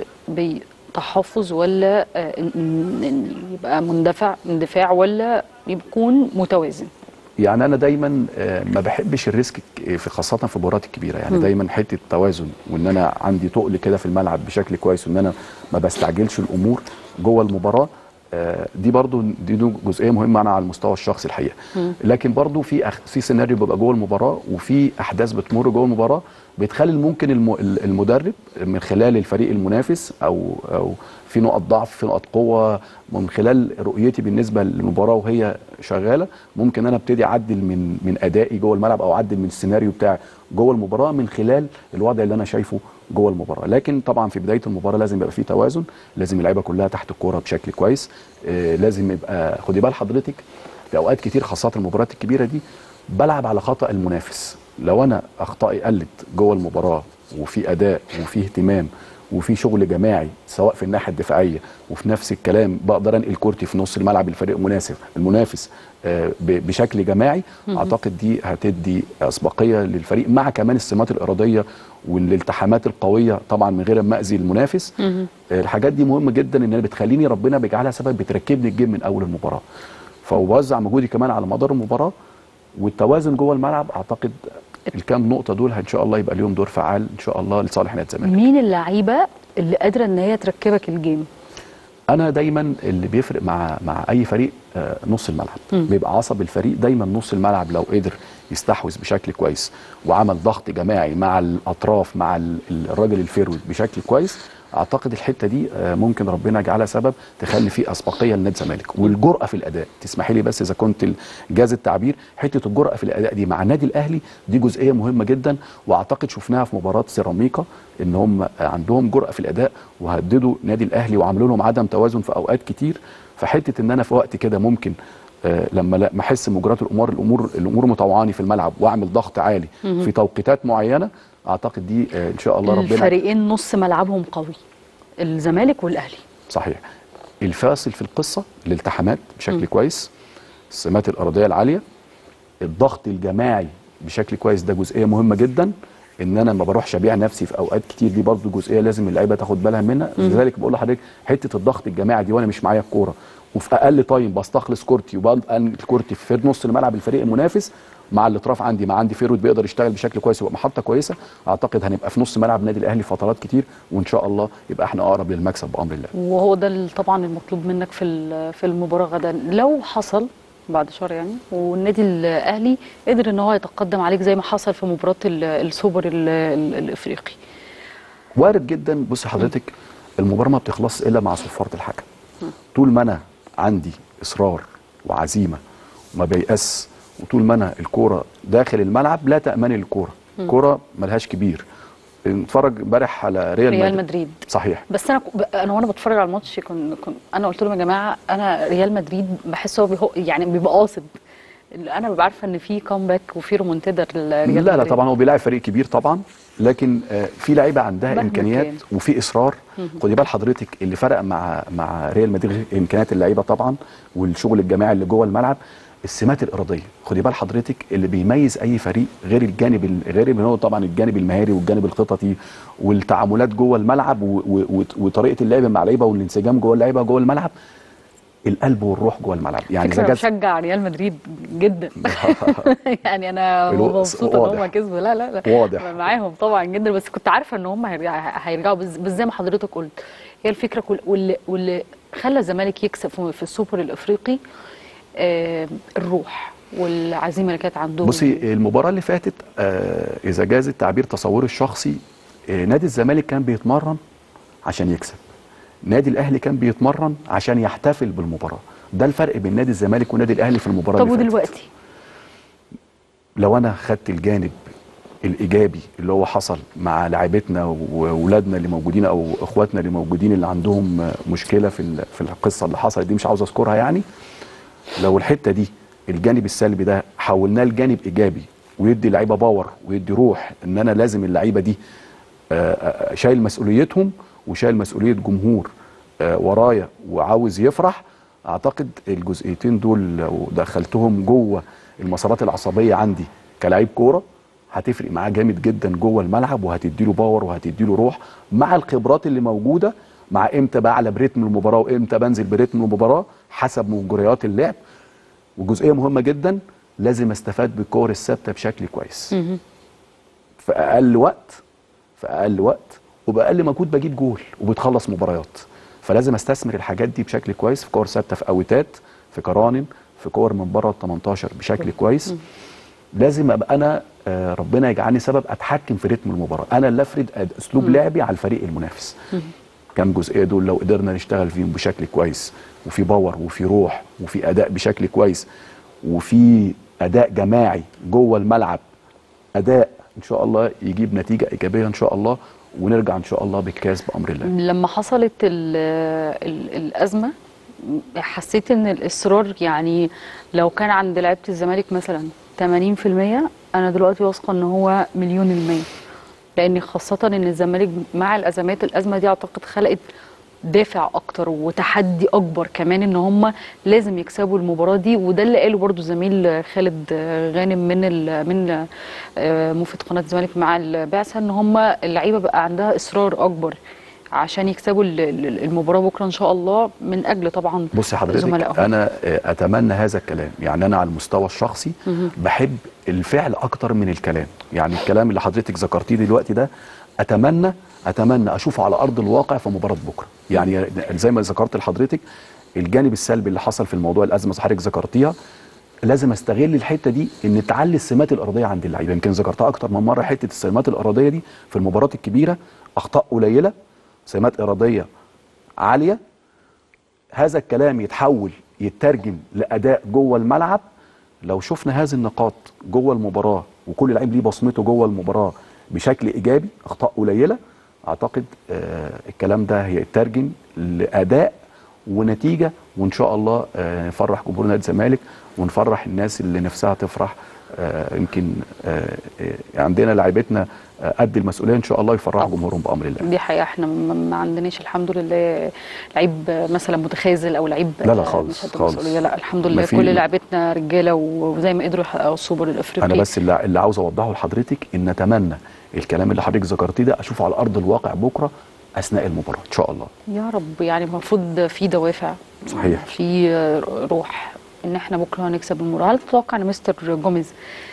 بتحفظ ولا آه، إن- إن- إن يبقى مندفع اندفاع ولا يكون متوازن يعني انا دايما آه، ما بحبش الريسك ك- في خاصه في المباريات الكبيره يعني مم. دايما حته توازن وان انا عندي تقل كده في الملعب بشكل كويس وان انا ما بستعجلش الامور جوه المباراه آه، دي برضو دي دو جزئيه مهمه انا على المستوى الشخصي الحقيقه لكن برضو في أخ... في سيناريو بيبقى جوه المباراه وفي احداث بتمر جوه المباراه بتخلي ممكن الم... المدرب من خلال الفريق المنافس او او في نقط ضعف في نقط قوه من خلال رؤيتي بالنسبه للمباراه وهي شغاله ممكن انا ابتدي اعدل من من ادائي جوه الملعب او اعدل من السيناريو بتاعي جوه المباراه من خلال الوضع اللي انا شايفه جوه المباراه لكن طبعا في بدايه المباراه لازم يبقى في توازن لازم اللعيبه كلها تحت الكوره بشكل كويس آه لازم يبقى خدي بال حضرتك في اوقات كتير خاصه المباريات الكبيره دي بلعب على خطا المنافس لو انا اخطائي قلت جوه المباراه وفي اداء وفي اهتمام وفي شغل جماعي سواء في الناحيه الدفاعيه وفي نفس الكلام بقدر انقل كورتي في نص الملعب الفريق المناسب المنافس آه، ب- بشكل جماعي اعتقد دي هتدي اسبقيه للفريق مع كمان السمات الاراديه والالتحامات القويه طبعا من غير ما اذي المنافس آه، الحاجات دي مهمه جدا ان بتخليني ربنا بيجعلها سبب بتركبني الجيم من اول المباراه فبوزع مجهودي كمان على مدار المباراه والتوازن جوه الملعب اعتقد الكام نقطه دول ان شاء الله يبقى ليهم دور فعال ان شاء الله لصالح نادي الزمالك مين اللعيبه اللي قادره ان هي تركبك الجيم انا دايما اللي بيفرق مع مع اي فريق آه، نص الملعب مم. بيبقى عصب الفريق دايما نص الملعب لو قدر يستحوذ بشكل كويس وعمل ضغط جماعي مع الاطراف مع ال- الراجل الفيرود بشكل كويس اعتقد الحته دي آه، ممكن ربنا يجعلها سبب تخلي فيه اسبقيه لنادي الزمالك والجرأه في الاداء تسمحي لي بس اذا كنت ال- جاز التعبير حته الجرأه في الاداء دي مع النادي الاهلي دي جزئيه مهمه جدا واعتقد شفناها في مباراه سيراميكا ان هم عندهم جرأه في الاداء وهددوا نادي الاهلي وعملوا لهم عدم توازن في اوقات كتير فحته ان انا في وقت كده ممكن آه، لما لا- ما احس مجريات الامور الامور الامور مطوعاني في الملعب واعمل ضغط عالي في توقيتات معينه اعتقد دي آه، ان شاء الله ربنا الفريقين نص ملعبهم قوي الزمالك والاهلي صحيح الفاصل في القصه الالتحامات بشكل كويس السمات الارضيه العاليه الضغط الجماعي بشكل كويس ده جزئيه مهمه جدا ان انا ما بروحش ابيع نفسي في اوقات كتير دي برضو جزئيه لازم اللعيبه تاخد بالها منها لذلك بقول لحضرتك حته الضغط الجماعي دي وانا مش معايا الكوره وفي اقل تايم بستخلص كورتي وبنقل كورتي في نص الملعب الفريق المنافس مع الاطراف عندي مع عندي فيرود بيقدر يشتغل بشكل كويس ويبقى محطه كويسه اعتقد هنبقى في نص ملعب النادي الاهلي فترات كتير وان شاء الله يبقى احنا اقرب للمكسب بامر الله وهو ده ال- طبعا المطلوب منك في ال- في المباراه غدا لو حصل بعد شهر يعني والنادي الاهلي قدر ان هو يتقدم عليك زي ما حصل في مباراه ال- السوبر ال- ال- الافريقي وارد جدا بص حضرتك المباراه ما بتخلصش الا مع صفاره الحكم طول ما انا عندي اصرار وعزيمه وما بيأس وطول ما انا الكوره داخل الملعب لا تأمني الكوره الكوره ملهاش كبير نتفرج امبارح على ريال, ريال مدريد صحيح بس انا ك- انا وانا بتفرج على الماتش كنت كن انا قلت لهم يا جماعه انا ريال مدريد بحس هو بيهو يعني بيبقى قاصد انا ببقى عارفه ان في كومباك وفي رومونتادا لريال لا لا مدريد. طبعا هو بيلاعب فريق كبير طبعا لكن آه، في لعيبه عندها مهما امكانيات كان. وفي اصرار خدي بال حضرتك اللي فرق مع مع ريال مدريد غير امكانيات اللعيبه طبعا والشغل الجماعي اللي جوه الملعب السمات الارضيه خدي بال حضرتك اللي بيميز اي فريق غير الجانب ال- غير اللي هو طبعا الجانب المهاري والجانب الخططي والتعاملات جوه الملعب و- و- و- وطريقه اللعب مع اللعيبه والانسجام جوه اللعيبه جوه الملعب القلب والروح جوه الملعب يعني فكرة إذا انا جت- بشجع ريال مدريد جدا يعني انا الو- مبسوطه ان واضح. هم كسبوا لا لا لا واضح. معاهم طبعا جدا بس كنت عارفه ان هم هيرجع- هيرجعوا بس بس زي ما حضرتك قلت هي الفكره كل واللي, واللي خلى الزمالك يكسب في- في السوبر الافريقي آه الروح والعزيمه اللي كانت عندهم بصي المباراة اللي فاتت آه إذا جاز التعبير تصوري الشخصي آه نادي الزمالك كان بيتمرن عشان يكسب نادي الأهلي كان بيتمرن عشان يحتفل بالمباراة ده الفرق بين نادي الزمالك ونادي الأهلي في المباراة طب اللي فاتت ودلوقتي لو أنا خدت الجانب الإيجابي اللي هو حصل مع لاعبتنا وولادنا اللي موجودين أو إخواتنا اللي موجودين اللي عندهم آه، مشكلة في ال- في القصة اللي حصلت دي مش عاوز أذكرها يعني لو الحته دي الجانب السلبي ده حولناه لجانب ايجابي ويدي لعيبه باور ويدي روح ان انا لازم اللعيبه دي آه، آه، شايل مسؤوليتهم وشايل مسؤوليه جمهور آه، ورايا وعاوز يفرح اعتقد الجزئيتين دول لو دخلتهم جوه المسارات العصبيه عندي كلاعب كوره هتفرق معاه جامد جدا جوه الملعب وهتدي له باور وهتدي له روح مع الخبرات اللي موجوده مع امتى بعلى بريتم المباراه وامتى بنزل بريتم المباراه حسب مجريات اللعب وجزئيه مهمه جدا لازم استفاد بالكور الثابته بشكل كويس في اقل وقت في اقل وقت وباقل مجهود بجيب جول وبتخلص مباريات فلازم استثمر الحاجات دي بشكل كويس في كور ثابته في اوتات في كرانم في كور من بره ال 18 بشكل كويس لازم ابقى انا آه، ربنا يجعلني سبب اتحكم في رتم المباراه انا اللي افرض أد- اسلوب لعبي على الفريق المنافس كام جزئيه دول لو قدرنا نشتغل فيهم بشكل كويس وفي باور وفي روح وفي اداء بشكل كويس وفي اداء جماعي جوه الملعب اداء ان شاء الله يجيب نتيجه ايجابيه ان شاء الله ونرجع ان شاء الله بالكاس بامر الله لما حصلت ال ال الازمه حسيت ان الاصرار يعني لو كان عند لعيبه الزمالك مثلا 80% انا دلوقتي واثقه ان هو مليون المية لان خاصه ان الزمالك مع الازمات الازمه دي اعتقد خلقت دافع اكتر وتحدي اكبر كمان ان هم لازم يكسبوا المباراه دي وده اللي قاله برضو زميل خالد غانم من ال من آه، مفيد قناه الزمالك مع البعثه ان هم اللعيبه بقى عندها اصرار اكبر عشان يكسبوا ال- ال- المباراه بكره ان شاء الله من اجل طبعا بصي حضرتك زملائهم. انا آه، اتمنى هذا الكلام يعني انا على المستوى الشخصي بحب الفعل اكتر من الكلام يعني الكلام اللي حضرتك ذكرتيه دلوقتي ده اتمنى اتمنى اشوفه على ارض الواقع في مباراه بكره يعني زي ما ذكرت لحضرتك الجانب السلبي اللي حصل في الموضوع الازمه اللي حضرتك ذكرتيها لازم استغل الحته دي ان تعلي السمات الارضيه عند اللعيبه يمكن ذكرتها اكتر من مره حته السمات الارضيه دي في المباريات الكبيره اخطاء قليله سمات اراديه عاليه هذا الكلام يتحول يترجم لاداء جوه الملعب لو شفنا هذه النقاط جوه المباراه وكل لعيب ليه بصمته جوه المباراه بشكل ايجابي اخطاء قليله اعتقد آه الكلام ده هيترجم لاداء ونتيجه وان شاء الله آه نفرح جمهور نادي الزمالك ونفرح الناس اللي نفسها تفرح آه يمكن آه آه عندنا لعيبتنا آه قد المسؤوليه ان شاء الله يفرحوا جمهورهم بامر الله دي حقيقه احنا ما ما عندناش الحمد لله لعيب مثلا متخاذل او لعيب لا لا خالص، مش قد خالص. المسؤوليه لا الحمد ما لله في- كل لعيبتنا رجاله وزي ما قدروا يحققوا السوبر الافريقي انا بس اللي, اللي عاوز اوضحه لحضرتك ان اتمنى الكلام اللي حضرتك ذكرتيه ده اشوفه على ارض الواقع بكره اثناء المباراه ان شاء الله يا رب يعني المفروض في دوافع صحيح. في روح ان احنا بكره هنكسب المباراه هل تتوقع ان مستر جوميز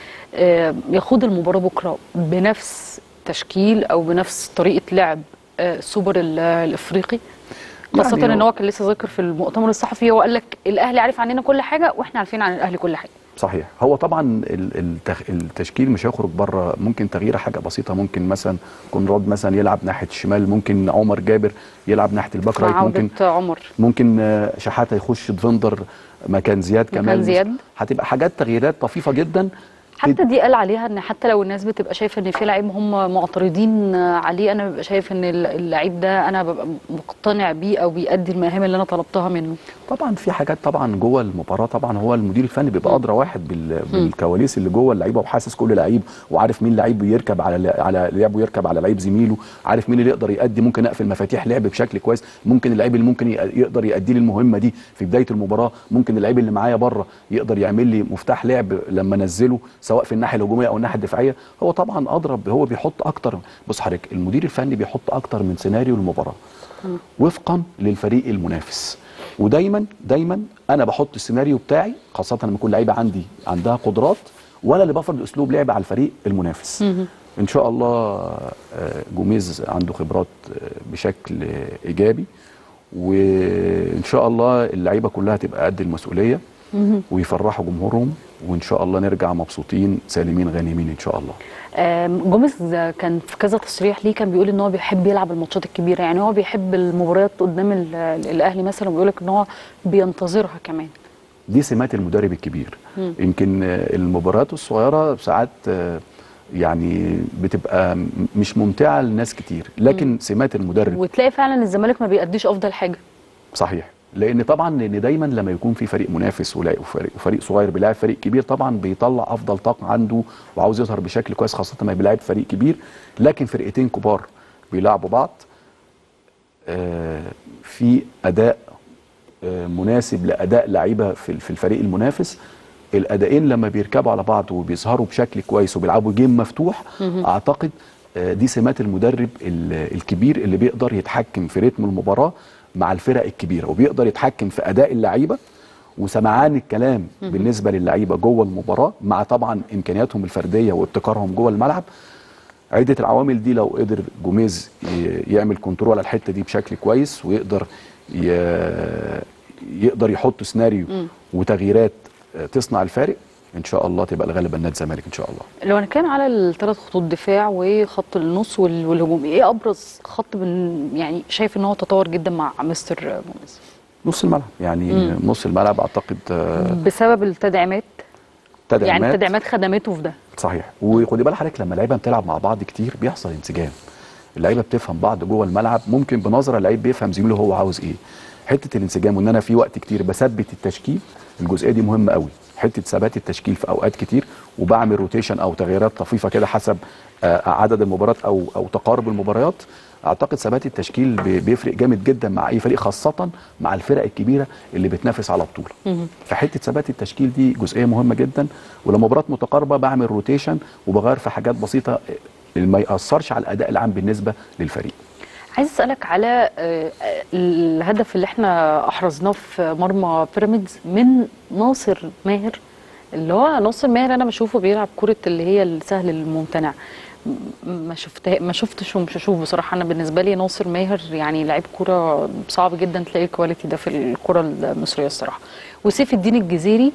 آه، يخوض المباراه بكره بنفس تشكيل او بنفس طريقه لعب آه، السوبر ال- الافريقي خاصة يعني ان هو- هو كان لسه ذاكر في المؤتمر الصحفي هو قال لك الاهلي عارف عننا كل حاجه واحنا عارفين عن الاهلي كل حاجه صحيح هو طبعا ال- التخ... التشكيل مش هيخرج بره ممكن تغيير حاجه بسيطه ممكن مثلا كونراد مثلا يلعب ناحيه الشمال ممكن عمر جابر يلعب ناحيه الباك مع رايت ممكن عوده عمر ممكن آه، شحاته يخش ديفندر مكان زياد مكان كمال زياد. هتبقى حاجات تغييرات طفيفه جدا حتى دي قال عليها ان حتى لو الناس بتبقى شايفه ان في لعيب هم معترضين عليه انا ببقى شايف ان اللعيب ده انا ببقى مقتنع بيه او بيأدي المهام اللي انا طلبتها منه طبعا في حاجات طبعا جوه المباراه طبعا هو المدير الفني بيبقى ادرى واحد بال... بالكواليس اللي جوه اللعيبه وحاسس كل لعيب وعارف مين لعيب بيركب على على لعبه يركب على لعيب زميله عارف مين اللي يقدر يأدي ممكن اقفل مفاتيح لعب بشكل كويس ممكن اللعيب اللي ممكن ي- يقدر يأدي لي المهمه دي في بدايه المباراه ممكن اللعيب اللي معايا بره يقدر يعمل لي مفتاح لعب لما انزله سواء في الناحيه الهجوميه او الناحيه الدفاعيه هو طبعا اضرب هو بيحط اكتر بص حضرتك المدير الفني بيحط اكتر من سيناريو المباراه وفقا للفريق المنافس ودايما دايما انا بحط السيناريو بتاعي خاصه لما يكون لعيبه عندي عندها قدرات وانا اللي بفرض اسلوب لعب على الفريق المنافس ان شاء الله آه، جوميز عنده خبرات آه، بشكل آه، ايجابي وان شاء الله اللعيبه كلها تبقى قد المسؤوليه ويفرحوا جمهورهم وان شاء الله نرجع مبسوطين سالمين غانمين ان شاء الله آم، جوميز كان في كذا تصريح ليه كان بيقول ان هو بيحب يلعب الماتشات الكبيره يعني هو بيحب المباريات قدام ال- الاهلي مثلا وبيقول لك ان هو بينتظرها كمان دي سمات المدرب الكبير يمكن آه، المباريات الصغيره ساعات آه، يعني بتبقى م- مش ممتعه لناس كتير لكن سمات المدرب وتلاقي فعلا الزمالك ما بيأديش افضل حاجه صحيح لان طبعا لان دايما لما يكون في فريق منافس ولا- وفريق, وفريق صغير بيلاعب فريق كبير طبعا بيطلع افضل طاقه عنده وعاوز يظهر بشكل كويس خاصه لما بيلاعب فريق كبير لكن فرقتين كبار بيلعبوا بعض آه، في اداء آه، مناسب لاداء لعيبه في في الفريق المنافس الادائين لما بيركبوا على بعض وبيظهروا بشكل كويس وبيلعبوا جيم مفتوح اعتقد آه، دي سمات المدرب ال- الكبير اللي بيقدر يتحكم في رتم المباراه مع الفرق الكبيره وبيقدر يتحكم في اداء اللعيبه وسمعان الكلام بالنسبه للعيبه جوه المباراه مع طبعا امكانياتهم الفرديه وابتكارهم جوه الملعب عدة العوامل دي لو قدر جوميز ي- يعمل كنترول على الحتة دي بشكل كويس ويقدر ي- يقدر يحط سيناريو وتغييرات آه، تصنع الفارق ان شاء الله تبقى الغالبه نادي الزمالك ان شاء الله لو هنتكلم على الثلاث خطوط دفاع وخط النص وال- والهجوم ايه ابرز خط من يعني شايف ان هو تطور جدا مع مستر جوميز نص الملعب يعني نص الملعب اعتقد آه، بسبب التدعيمات تدعيمات يعني التدعيمات خدمته في ده صحيح وخدي بال حضرتك لما اللعيبه بتلعب مع بعض كتير بيحصل انسجام اللعيبه بتفهم بعض جوه الملعب ممكن بنظره اللعيب بيفهم زميله هو عاوز ايه حته الانسجام وان انا في وقت كتير بثبت التشكيل الجزئيه دي مهمه قوي حته ثبات التشكيل في اوقات كتير وبعمل روتيشن او تغييرات طفيفه كده حسب آه، عدد المباريات او او تقارب المباريات اعتقد ثبات التشكيل بي- بيفرق جامد جدا مع اي فريق خاصه مع الفرق الكبيره اللي بتنافس على بطوله فحته ثبات التشكيل دي جزئيه مهمه جدا ولما مباراه متقاربه بعمل روتيشن وبغير في حاجات بسيطه اللي ما ياثرش على الاداء العام بالنسبه للفريق عايز اسالك على آه، آه، الهدف اللي احنا احرزناه في مرمى بيراميدز من ناصر ماهر اللي هو ناصر ماهر انا بشوفه بيلعب كره اللي هي السهل الممتنع م- ما شفتها ما شفتش ومش هشوف بصراحه انا بالنسبه لي ناصر ماهر يعني لعيب كوره صعب جدا تلاقي الكواليتي ده في الكره المصريه الصراحه وسيف الدين الجزيري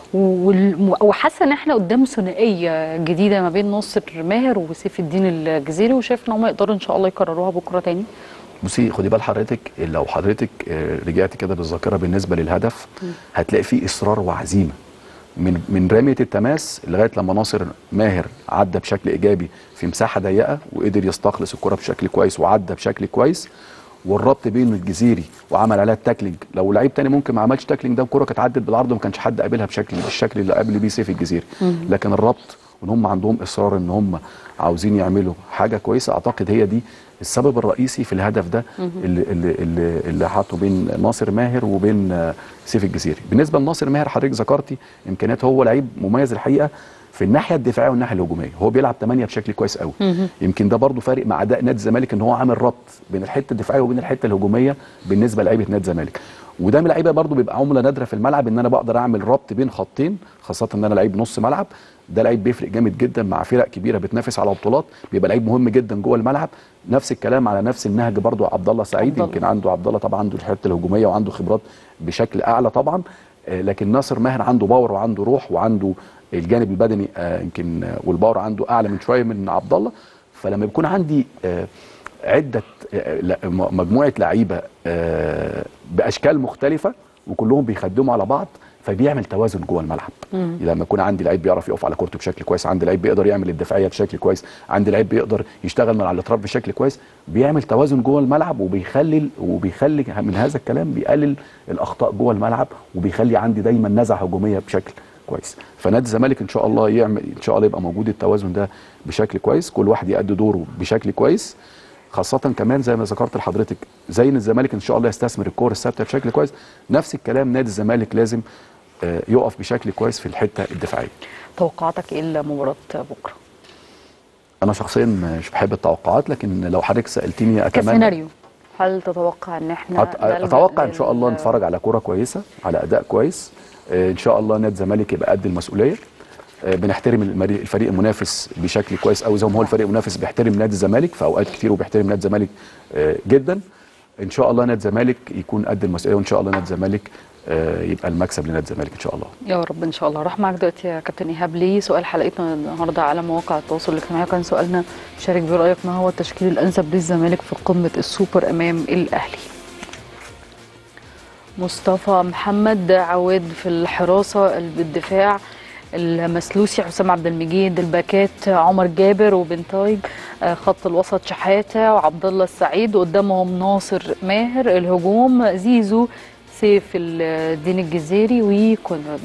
وال- وحاسه ان احنا قدام ثنائيه جديده ما بين ناصر ماهر وسيف الدين الجزيري وشايف ان هم يقدروا ان شاء الله يكرروها بكره تاني بصي خدي بال حضرتك لو حضرتك آه، رجعت كده بالذاكره بالنسبه للهدف هتلاقي فيه اصرار وعزيمه من من رميه التماس لغايه لما ناصر ماهر عدى بشكل ايجابي في مساحه ضيقه وقدر يستخلص الكره بشكل كويس وعدى بشكل كويس والربط بين الجزيري وعمل عليها التاكلينج لو لعيب تاني ممكن ما عملش تاكلينج ده الكره كانت عدت بالعرض وما كانش حد قابلها بشكل بالشكل اللي قابل بيه سيف الجزيري لكن الربط وان هم عندهم اصرار ان هم عاوزين يعملوا حاجه كويسه اعتقد هي دي السبب الرئيسي في الهدف ده اللي اللي اللي, اللي حاطه بين ناصر ماهر وبين آه، سيف الجزيري بالنسبه لناصر ماهر حضرتك ذكرتي امكانيات هو لعيب مميز الحقيقه في الناحيه الدفاعيه والناحيه الهجوميه هو بيلعب 8 بشكل كويس قوي يمكن ده برضو فارق مع اداء نادي الزمالك ان هو عامل ربط بين الحته الدفاعيه وبين الحته الهجوميه بالنسبه لعيبه نادي الزمالك وده من اللعيبه برضو بيبقى عمله نادره في الملعب ان انا بقدر اعمل ربط بين خطين خاصه ان انا لعيب نص ملعب ده لعيب بيفرق جامد جدا مع فرق كبيره بتنافس على بطولات بيبقى لعيب مهم جدا جوه الملعب نفس الكلام على نفس النهج برضو عبد الله سعيد عبد الله. يمكن عنده عبد الله طبعا عنده الحته الهجوميه وعنده خبرات بشكل اعلى طبعا آه، لكن ناصر ماهر عنده باور وعنده روح وعنده الجانب البدني آه، يمكن آه، والباور عنده اعلى من شويه من عبد الله فلما بيكون عندي آه، عده آه، لا- م- مجموعه لعيبه آه، باشكال مختلفه وكلهم بيخدموا على بعض فبيعمل توازن جوه الملعب لما يكون عندي لعيب بيعرف يقف على كورته بشكل كويس عندي لعيب بيقدر يعمل الدفاعيه بشكل كويس عندي لعيب بيقدر يشتغل من على الاطراف بشكل كويس بيعمل توازن جوه الملعب وبيخلي وبيخلي من هذا الكلام بيقلل الاخطاء جوه الملعب وبيخلي عندي دايما نزعه هجوميه بشكل كويس فنادي الزمالك ان شاء الله يعمل ان شاء الله يبقى موجود التوازن ده بشكل كويس كل واحد يأدي دوره بشكل كويس خاصة كمان زي ما ذكرت لحضرتك زي ان الزمالك ان شاء الله يستثمر الكور الثابتة بشكل كويس نفس الكلام نادي الزمالك لازم آه، يقف بشكل كويس في الحتة الدفاعية توقعاتك ايه لمباراه بكره انا شخصيا مش بحب التوقعات لكن لو حضرتك سألتني اتمنى كسيناريو هل تتوقع ان احنا أت- نلجأ اتوقع ان شاء الله لل- نتفرج على كوره كويسه على اداء كويس آه، ان شاء الله نادي الزمالك يبقى قد المسؤوليه آه، بنحترم المري- الفريق المنافس بشكل كويس قوي زي ما هو الفريق المنافس بيحترم نادي الزمالك في اوقات كتير وبيحترم نادي الزمالك آه، جدا ان شاء الله نادي الزمالك يكون قد المسؤوليه وان شاء الله نادي الزمالك آه، يبقى المكسب لنادي الزمالك ان شاء الله يا رب ان شاء الله راح معاك دلوقتي يا كابتن ايهاب ليه سؤال حلقتنا النهارده على مواقع التواصل الاجتماعي كان سؤالنا شارك برايك ما هو التشكيل الانسب للزمالك في قمه السوبر امام الاهلي مصطفى محمد عواد في الحراسه بالدفاع المسلوسي حسام عبد المجيد الباكات عمر جابر وبنتايج آه، خط الوسط شحاته وعبد الله السعيد قدامهم ناصر ماهر الهجوم زيزو سيف الدين الجزيري وكونراد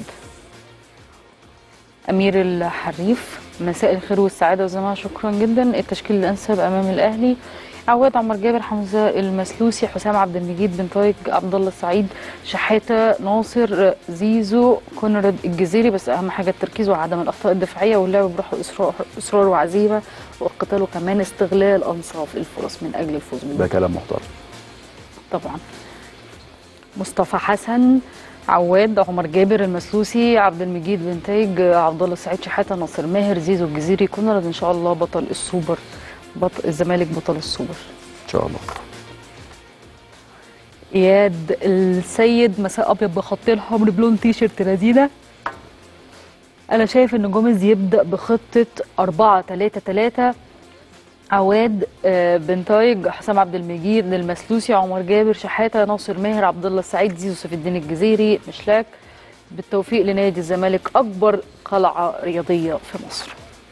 أمير الحريف مساء الخير والسعادة والجماعة شكرا جدا التشكيل الأنسب أمام الأهلي عواد عمر جابر حمزة المسلوسي حسام عبد المجيد بن طارق عبد الله السعيد شحاتة ناصر زيزو كونراد الجزيري بس أهم حاجة التركيز وعدم الأخطاء الدفاعية واللعب بروح إصرار, إصرار وعزيمة والقتال وكمان استغلال أنصاف الفرص من أجل الفوز ده بالبطولة كلام محترم طبعا مصطفى حسن عواد عمر جابر المسلوسي عبد المجيد بن تاج عبد الله السعيد شحاته ناصر ماهر زيزو الجزيري كونراد ان شاء الله بطل السوبر بطل الزمالك بطل السوبر ان شاء الله اياد السيد مساء ابيض بخطين حمر بلون تيشيرت لذيذه انا شايف ان جوميز يبدا بخطه 4 3 3 عواد آه، بن طايج حسام عبد المجيد المسلوسي عمر جابر شحاته ناصر ماهر عبد الله السعيد زيزو سيف الدين الجزيري مشلاك بالتوفيق لنادي الزمالك اكبر قلعه رياضيه في مصر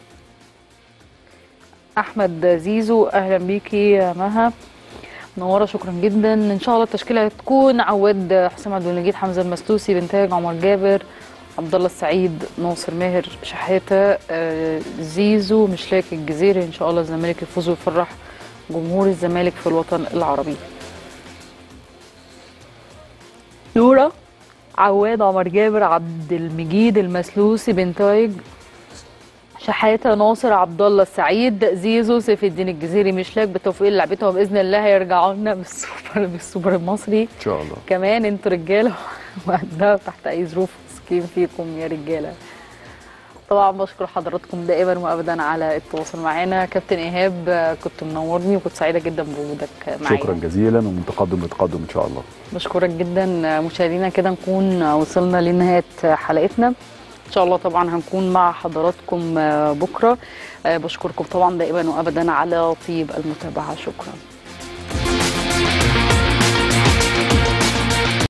احمد زيزو اهلا بيكي يا مها منوره شكرا جدا ان شاء الله التشكيله هتكون عواد حسام عبد المجيد حمزه المسلوسي بنتاج عمر جابر عبد الله السعيد ناصر ماهر شحاته آه، زيزو مشلاك الجزيري ان شاء الله الزمالك يفوز ويفرح جمهور الزمالك في الوطن العربي نورة عواد عمر جابر عبد المجيد المسلوسي بنتايج شحاته ناصر عبد الله السعيد زيزو سيف الدين الجزيري مشلاك بالتوفيق للعبتهم وباذن الله هيرجعوا لنا بالسوبر بالسوبر المصري ان شاء الله كمان انتوا رجاله وقدها تحت اي ظروف مسكين فيكم يا رجاله طبعا بشكر حضراتكم دائما وابدا على التواصل معانا كابتن ايهاب آه، كنت منورني وكنت سعيده جدا بوجودك معايا شكرا جزيلا ومن تقدم لتقدم ان شاء الله بشكرك جدا آه، مشاهدينا كده نكون آه، وصلنا لنهايه آه، حلقتنا ان شاء الله طبعا هنكون مع حضراتكم آه، بكره آه، بشكركم طبعا دائما وابدا على طيب المتابعه شكرا